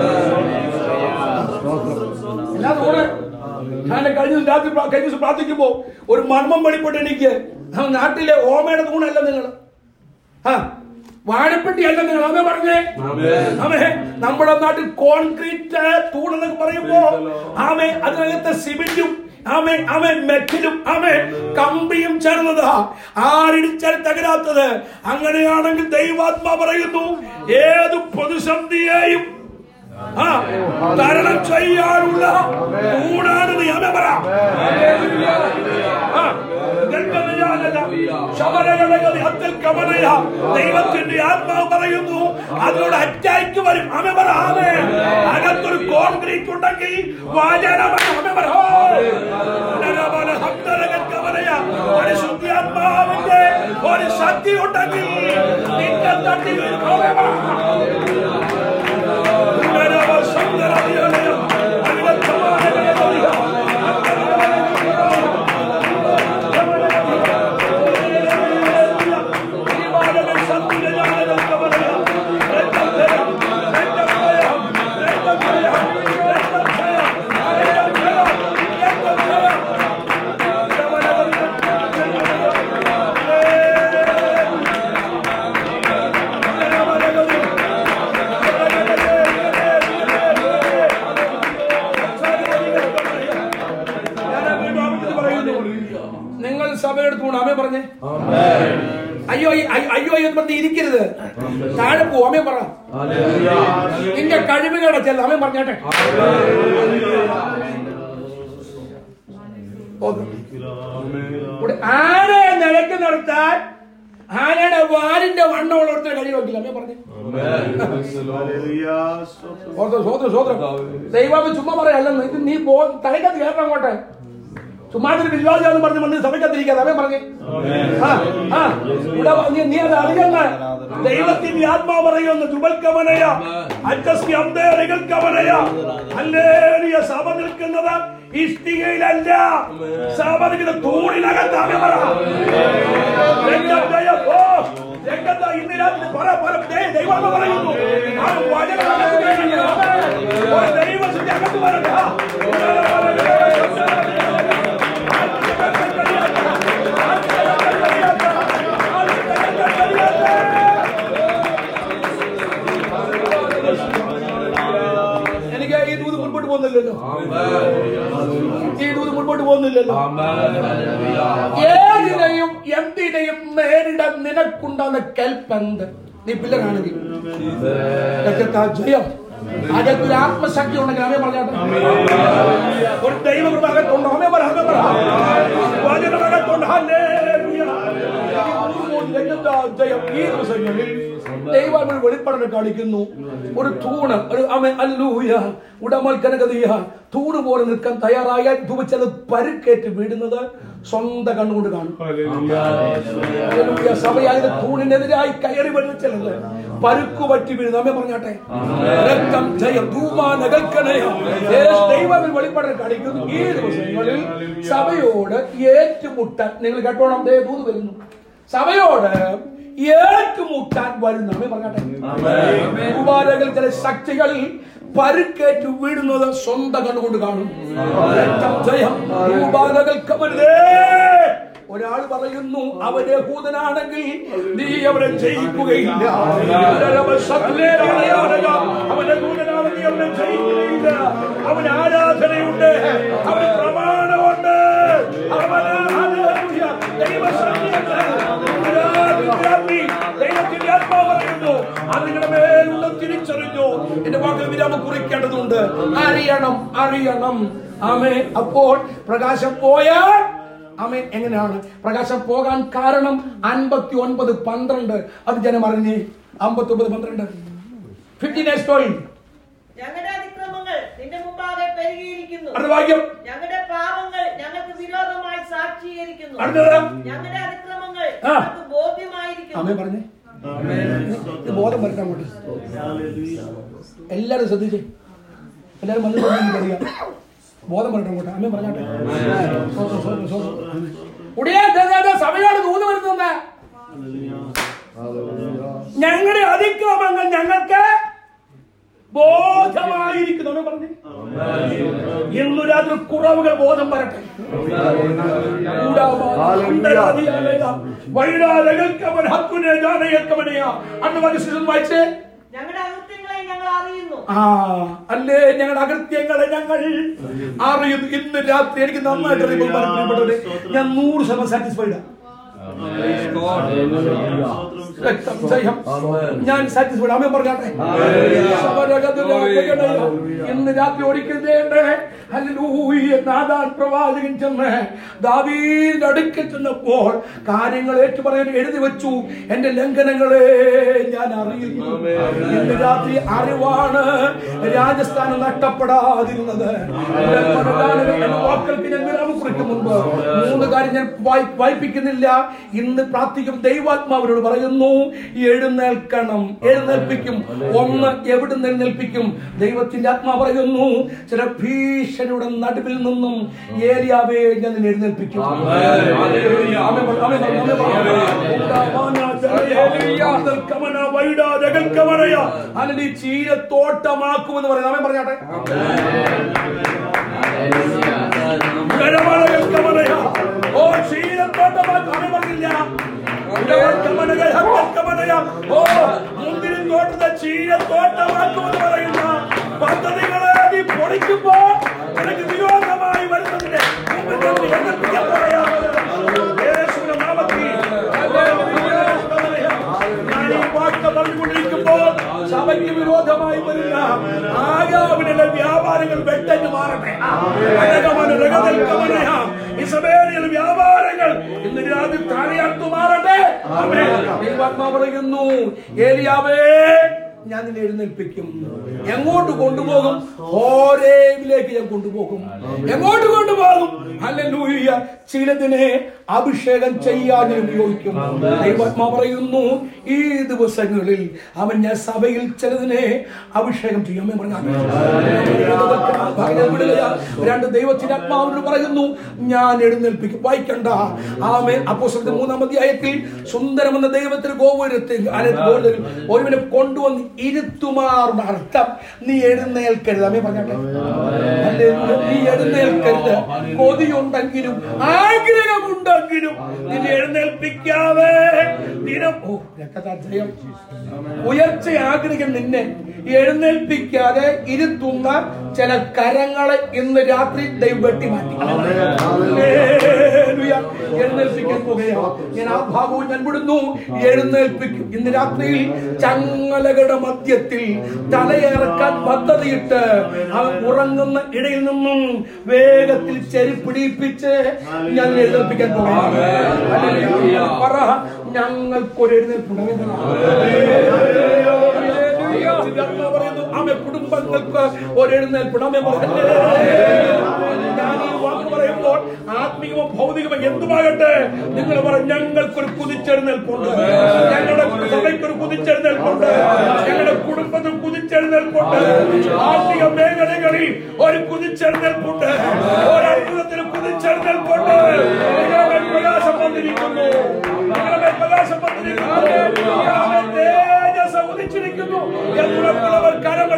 എല്ലാ തൂണ് ഞാൻ കഴിഞ്ഞ ദിവസം രാത്രി പ്രാ- കഴിഞ്ഞ ദിവസം പ്രാർത്ഥിക്കുമ്പോ ഒരു മർമ്മം വെളിപ്പെട്ട് എനിക്ക് ആ നാട്ടിലെ ഓമയുടെ തൂണല്ല നിങ്ങൾ ആ വാഴപ്പെട്ടി അല്ല നിങ്ങൾ അമ്മ പറഞ്ഞേ ആമേ നമ്മുടെ നാട്ടിൽ കോൺക്രീറ്റ് തൂണെന്നൊക്കെ പറയുമ്പോ ആമേ അതിനകത്തെ സിമെന്റും ആമേ ആമേ മെറ്റലും ആമേ കമ്പിയും ചേർന്നതാ ആരിടിച്ചാൽ തകരാത്തത് അങ്ങനെയാണെങ്കിൽ ദൈവാത്മാ പറയുന്നു ഏത് പ്രതിസന്ധിയെയും ആ തരണം ചെയ്യാനുള്ള തൂണാണ് നീ അമ്മ പറ ആ, ഗർഭമയാലല്ല, ശബരഗണഗതി അത്തിൽ കമനയ. ദൈവത്തിന്റെ ആത്മാവ് പറയുന്നു അതിനോട് അറ്റാക്ക് വരും അമ്മ പറ ആമേ അകത്തൊരു കോൺക്രീറ്റ് ഉണ്ടെങ്കിൽ വാചനമാണ് അമ്മ പറ ഓ. ഉടനബല ഹബ്ദരഗൽ കമനയ. പരിശുദ്ധാത്മാവിന്റെ ഒരു ശക്തി ഉണ്ടെങ്കിൽ നിന്റെ തട്ടി വീഴും അമ്മ പറ ഉടനബ ശബ്ദരഗതിയ. അവിട കമാനഗതിയ. നിങ്ങൾ സഭയെടുത്ത് കൊണ്ട് അമ്മ പറഞ്ഞേ അയ്യോ ഈ- അയ്യോ അയ്യോ എന്ന് പറഞ്ഞ് ഇരിക്കരുത് താഴെ പോ അമ്മ പറ നിന്റെ കഴിവുകളുടെ ചെല്ല അമ്മ പറഞ്ഞാട്ടെ ഒന്ന്. ഇവിടെ ആനയെ നിലയ്ക്ക് നിർത്താൻ ആനയുടെ വാലിന്റെ വണ്ണമുള്ളടത്ത് കഴിവ് വെക്കില്ല അമ്മ പറഞ്ഞേ സ്വോത്രം സ്വോത്രം സ്വോത്രം ദൈവാമ ചുമ്മാ പറയല്ലെന്ന് ഇത് നീ പോ തലക്കത്ത് കയറണം അങ്ങോട്ടെ ചുമ്മാതിരി വിശ്വാസിയാണെന്ന് പറഞ്ഞ് വന്ന് സഭയ്ക്കത്തിരിക്കാതെ അവൻ പറഞ്ഞു ആ ആ ഇവിടെ നീ നീ അത് അറിയണ്ട ദൈവത്തിന്റെ ആത്മാവ് പറയുന്നു ചുമൽക്കവനയ അച്ചസ്തി അന്തേറികൾക്കവനയ അല്ലേലിയ സഭ നിൽക്കുന്നത് ഇഷ്ടികയിലല്ല സഭ നിൽക്കുന്ന തൂണിനകത്ത് അവൻ പറ രംഗം ജയം. ഓ, രംഗത്ത് ഇന്ന് രാത്രി പറ പറ ദേ, ദൈവം പറയുന്നു ആ വചനം അകത്ത് കയറിയോ? ഒരു ദൈവത്തിന്റെ അകത്ത് വരട്ടെ ആ. എനിക്ക് ഈ ദൂത് മുൻപോട്ട് പോകുന്നില്ലല്ലോ ഈ ദൂത് മുൻപോട്ട് പോകുന്നില്ലല്ലോ ഏതിനെയും എന്തിനെയും നേരിടാൻ നിനക്കുണ്ടാകുന്ന കെൽപ്പെന്ത് നീ പിള്ളേരാണെങ്കിൽ രക്തത്താ ജയം അകത്തൊരു ആത്മശക്തി ഉണ്ടെങ്കിൽ അവയെ പറഞ്ഞാട്ടെ ഒരു ദൈവകൃപ അകത്തുണ്ടോ അവയെ പറ അവയെ പറ വചനം അകത്തുണ്ട് ഹല്ലേലൂയ. രക്തത്താ ജയം ഈ ദിവസങ്ങളിൽ ദൈവം ഒരു വെളിപ്പെടൽ കാണിക്കുന്നു ഒരു തൂണ് ഒരു അമ അല്ലൂയ ഉടമൽ കനകതീയ തൂണ് പോലെ നിൽക്കാൻ തയ്യാറായാൽ ധുവിച്ചത് പരുക്കേറ്റ് വീടുന്നത് സ്വന്തം കണ്ണുകൊണ്ട് കാണും ഹല്ലേലൂയ. സഭയായത് തൂണിനെതിരായി കയറി വരുന്നത് പരുക്കു പറ്റി വീഴുന്നു അമ്മ പറഞ്ഞാട്ടെ രക്തം ജയം ധൂമാനകൽക്കണയം ദൈവം വെളിപ്പെടൽ കാണിക്കുന്നു ഈ ദിവസങ്ങളിൽ സഭയോട് ഏറ്റുമുട്ടാൻ നിങ്ങൾ കേട്ടോണം ദേ ദൂത് വരുന്നു സഭയോട് ഏറ്റുമുട്ടാൻ വരുന്നു അമ്മ പറഞ്ഞാട്ടെ ഉപകാരങ്ങൾ ചില ശക്തികളിൽ പരുക്കേറ്റ് വീഴുന്നത് സ്വന്തം കണ്ണുകൊണ്ട് കാണും രക്തം ജയം ഉപകാരകൾക്ക് വരുന്നേ ഒരാൾ പറയുന്നു അവൻ യഹൂദനാണെങ്കിൽ നീ അവനെ ജയിക്കുകയില്ല അവന്റെ ദൂതനാണെങ്കിൽ അവനെ ജയിക്കുകയില്ല അവന് ആരാധനയുണ്ട് അവന് പ്രമാണമുണ്ട് അവന് ഹല്ലേലൂയ, ദൈവശക്തിയുണ്ട്. വിരാമി, ദൈവത്തിന്റെ ആത്മാവ് പറയുന്നു അത് നിങ്ങളുടെ മേലുള്ള തിരിച്ചറിഞ്ഞു എന്റെ വാക്കിൽ വിരാമം കുറിക്കേണ്ടതുണ്ട് അറിയണം അറിയണം ആമേ അപ്പോൾ പ്രകാശം പോയാൽ ആമേൻ എങ്ങനെയാണ് പ്രകാശം പോകാൻ കാരണം അൻപത്തി ഒൻപത് പന്ത്രണ്ട് അത് ജനം അറിഞ്ഞ് അമ്പത്തി ഒമ്പത് പന്ത്രണ്ട് ഫിഫ്റ്റീൻ സ്റ്റോറി ഞങ്ങളുടെ അതിക്രമങ്ങൾ നിന്റെ മുമ്പാകെ പെരുകിയിരിക്കുന്നു അടുത്ത വാക്യം ഞങ്ങളുടെ പാപങ്ങൾ ഞങ്ങൾക്ക് വിരോധമായി സാക്ഷീകരിക്കുന്നു അടുത്തത് ഞങ്ങളുടെ അതിക്രമങ്ങൾ ആ. ഞങ്ങൾക്ക് ബോധ്യമായിരിക്കുന്നു ആമേ പറഞ്ഞേ ഇത് ബോധം വരട്ടെ അങ്ങോട്ട് എല്ലാരും ശ്രദ്ധിച്ചേ എല്ലാരും വന്നിട്ടുണ്ടെങ്കിൽ എനിക്കറിയാം ബോധം വരട്ടെ അങ്ങോട്ട് അമ്മ പറഞ്ഞാട്ടെ സ്വന്തം, സ്വന്തം, സ്വന്തം. ഉടനെ ദേ, ദേ, ദേ, സഭയോട് ദൂത് വരുത്തുന്നേ ഞങ്ങളുടെ അതിക്രമങ്ങൾ ഞങ്ങൾക്ക് ബോധമായിരിക്കുന്നു അമ്മേ പറഞ്ഞേ ഇന്നു രാത്രി കുറവുകൾ ബോധം വരട്ടെ അന്ന് മനസ്സിൽ വായിച്ചേ ഞങ്ങളുടെ അകൃത്യങ്ങളെ ഞങ്ങൾ അറിയുന്നു ആ അല്ലേ ഞങ്ങളുടെ അകൃത്യങ്ങളെ ഞങ്ങൾ അറിയുന്നു ഇന്ന് രാത്രി എനിക്ക് നന്നായിട്ട് അറിയുമ്പോൾ പ്രിയപ്പെട്ടവരെ ഞാൻ നൂറ് ശതമാനം സാറ്റിസ്ഫൈഡ് ഞാൻ സാറ്റിസ്ഫൈഡ് അമ്മ പറഞ്ഞാട്ടെ ഇന്ന് രാത്രി ഓടിക്കുന്നേ നാദാൻ പ്രവാചകൻ ചെന്ന് ദാവീദിന്റെ അടുക്കൽ ചെന്നപ്പോൾ കാര്യങ്ങൾ ഏറ്റുപറയാൻ എഴുതി വെച്ചു എന്റെ ലംഘനങ്ങളെ ഞാൻ അറിയുന്നു ഇന്ന് രാത്രി അറിവാണ് രാജസ്ഥാനം നഷ്ടപ്പെടാതിരുന്നത് എന്റെ വാക്കുകൾക്ക് ഞാൻ വിരാമം കുറിക്കും മുമ്പ് മൂന്ന് കാര്യം ഞാൻ വായി- വായിപ്പിക്കുന്നില്ല ഇന്ന് പ്രാർത്ഥിക്കും ദൈവാത്മാവിനോട് പറയുന്നു എഴുന്നേൽക്കണം എഴുന്നേൽപ്പിക്കും ഒന്ന് എവിടുന്ന് എഴുന്നേൽപ്പിക്കും ദൈവത്തിന്റെ ആത്മാവ് പറയുന്നു ചില ഭീഷണിയുടെ നടുവിൽ നിന്നും ഏലിയാവേ ഞാൻ നിന്നെ എഴുന്നേൽപ്പിക്കും ആമേൻ പറ- ആമേൻ പറ- ആമേൻ പറ. ഉണ്ടാവാനാ ജനയേലിയാ കമന വൈഡാ ജഗൽക്കമനയ. അതിന് ഈ ചീരത്തോട്ടമാക്കുമെന്ന് പറയുന്നത് അവൻ പറഞ്ഞാട്ടെ ഗരമലകൽക്കമനയ. ഓ ചീരത്തോട്ടമാക്കും അവൻ പറഞ്ഞില്ല ഉടവൽക്കമനയ, ഹക്കൽക്കമനയ. ഓ മുന്തിരിത്തോട്ടത്തെ ചീരത്തോട്ടമാക്കുമെന്ന് പറയുന്ന പദ്ധതികളെ നീ പൊളിക്കുമ്പോ നിനക്ക് വിരോധമായി വരുന്നതിന്റെ മുമ്പിൽ നിന്ന് എതിർപ്പിക്കാൻ പറയാം യേശുവിന്റെ നാമത്തിൽ ഞാൻ ഈ വാക്ക് പറഞ്ഞുകൊണ്ടിരിക്കുമ്പോൾ സഭയ്ക്ക് വിരോധമായി വരുന്ന ആയാവിനുള്ള വ്യാപാരങ്ങൾ വെട്ടഞ്ഞു മാറട്ടെ അനകമന രഗതൽക്കമനയ. ഇസബേലിയൽ വ്യാപാരങ്ങൾ ഇന്ന് രാത്രി തലയർത്തു മാറട്ടെ ആമേൻ. ദൈവാത്മാവ് പറയുന്നു ഏലിയാവേ ഞാൻ നിന്നെ എഴുന്നേൽപ്പിക്കും എങ്ങോട്ട് കൊണ്ടുപോകും ഹോരേവിലേക്ക് ഞാൻ കൊണ്ടുപോകും എങ്ങോട്ട് കൊണ്ടുപോകും ഹല്ലേലൂയ ചിലതിനെ അഭിഷേകം ചെയ്യാൻ ഞാൻ ഉപയോഗിക്കും ദൈവാത്മാ പറയുന്നു ഈ ദിവസങ്ങളിൽ അവൻ ഞാൻ സഭയിൽ ചിലതിനെ അഭിഷേകം ചെയ്യും അമ്മേ പറഞ്ഞു രണ്ട് ദൈവത്തിന്റെ ആത്മാവിനോട് പറയുന്നു ഞാൻ എഴുന്നേൽപ്പിക്കും വായിക്കണ്ട ആമേ അപ്പോസ്തലത്തിന്റെ മൂന്നാം അധ്യായത്തിൽ സുന്ദരമെന്ന ദൈവത്തിന് ഗോപുരത്തിൽ അനേക ഗോപുരത്തിൽ ഒരുവനെ കൊണ്ടുവന്ന് ഇരുത്തുമാറുന്ന അർത്ഥം നീ എഴുന്നേൽക്കരുത് അമ്മേ പറഞ്ഞാട്ടെ ഹല്ലേലൂയ. നീ എഴുന്നേൽക്കരുത് കൊതിയുണ്ടെങ്കിലും ആഗ്രഹമുണ്ടെങ്കിലും നിന്നെ എഴുന്നേൽപ്പിക്കാതെ ദിനം ഓ രക്തജയം ഉയർച്ച ആഗ്രഹം നിന്നെ എഴുന്നേൽപ്പിക്കാതെ ഇരുത്തുന്ന ചില കരങ്ങളെ ഇന്ന് രാത്രി ദൈവം വെട്ടിമാറ്റി ഹല്ലേലൂയ. എഴുന്നേൽപ്പിക്കാൻ പോകുകയോ ഞാൻ ആ ഭാഗവും ഞാൻ വിടുന്നു എഴുന്നേൽപ്പിക്കും ഇന്ന് രാത്രിയിൽ ചങ്ങലകളുടെ മധ്യത്തിൽ തലയിറക്കാൻ പദ്ധതിയിട്ട് അവൻ ഉറങ്ങുന്ന ഇടയിൽ നിന്നും വേഗത്തിൽ ചെരുപ്പിടിപ്പിച്ച് ഞാൻ എഴുന്നേൽപ്പിക്കാൻ പോകുകയാണ് ഹല്ലേലൂയ. പറ ഞങ്ങൾക്കൊരു എഴുന്നേൽപ്പുണ്ട് പറയുന്നു ആമെ കുടുംബങ്ങൾക്ക് ഒരു എഴുന്നേൽപ്പിടം ആമേ പറയുന്നു. ഞാൻ ഈ വാക്ക് പറയുമ്പോൾ ആത്മീയമോ ഭൗതികമോ എന്തുമാകട്ടെ നിങ്ങൾ പറയും ഞങ്ങൾക്കൊരു കുതിച്ചെഴുന്നേൽപ്പുണ്ട് ഞങ്ങളുടെ സഭയ്ക്കൊരു കുതിച്ചെഴുന്നേൽപ്പുണ്ട് ഞങ്ങളുടെ കുടുംബത്തിൽ കുതിച്ചെഴുന്നേൽപ്പുണ്ട് ആത്മീയ മേഖലകളിൽ ഒരു കുതിച്ചെഴുന്നേൽപ്പുണ്ട് ഒരത്ഭുതത്തിന് കുതിച്ചെഴുന്നേൽപ്പുണ്ട് നിങ്ങളുടെ പ്രകാശം വന്നിരിക്കുന്നു നിങ്ങളുടെ പ്രകാശം വന്നിരിക്കുന്നു നിങ്ങളുടെ തേജസ് ഉദിച്ചിരിക്കുന്നു എന്നുറപ്പുള്ളവർ കരങ്ങൾ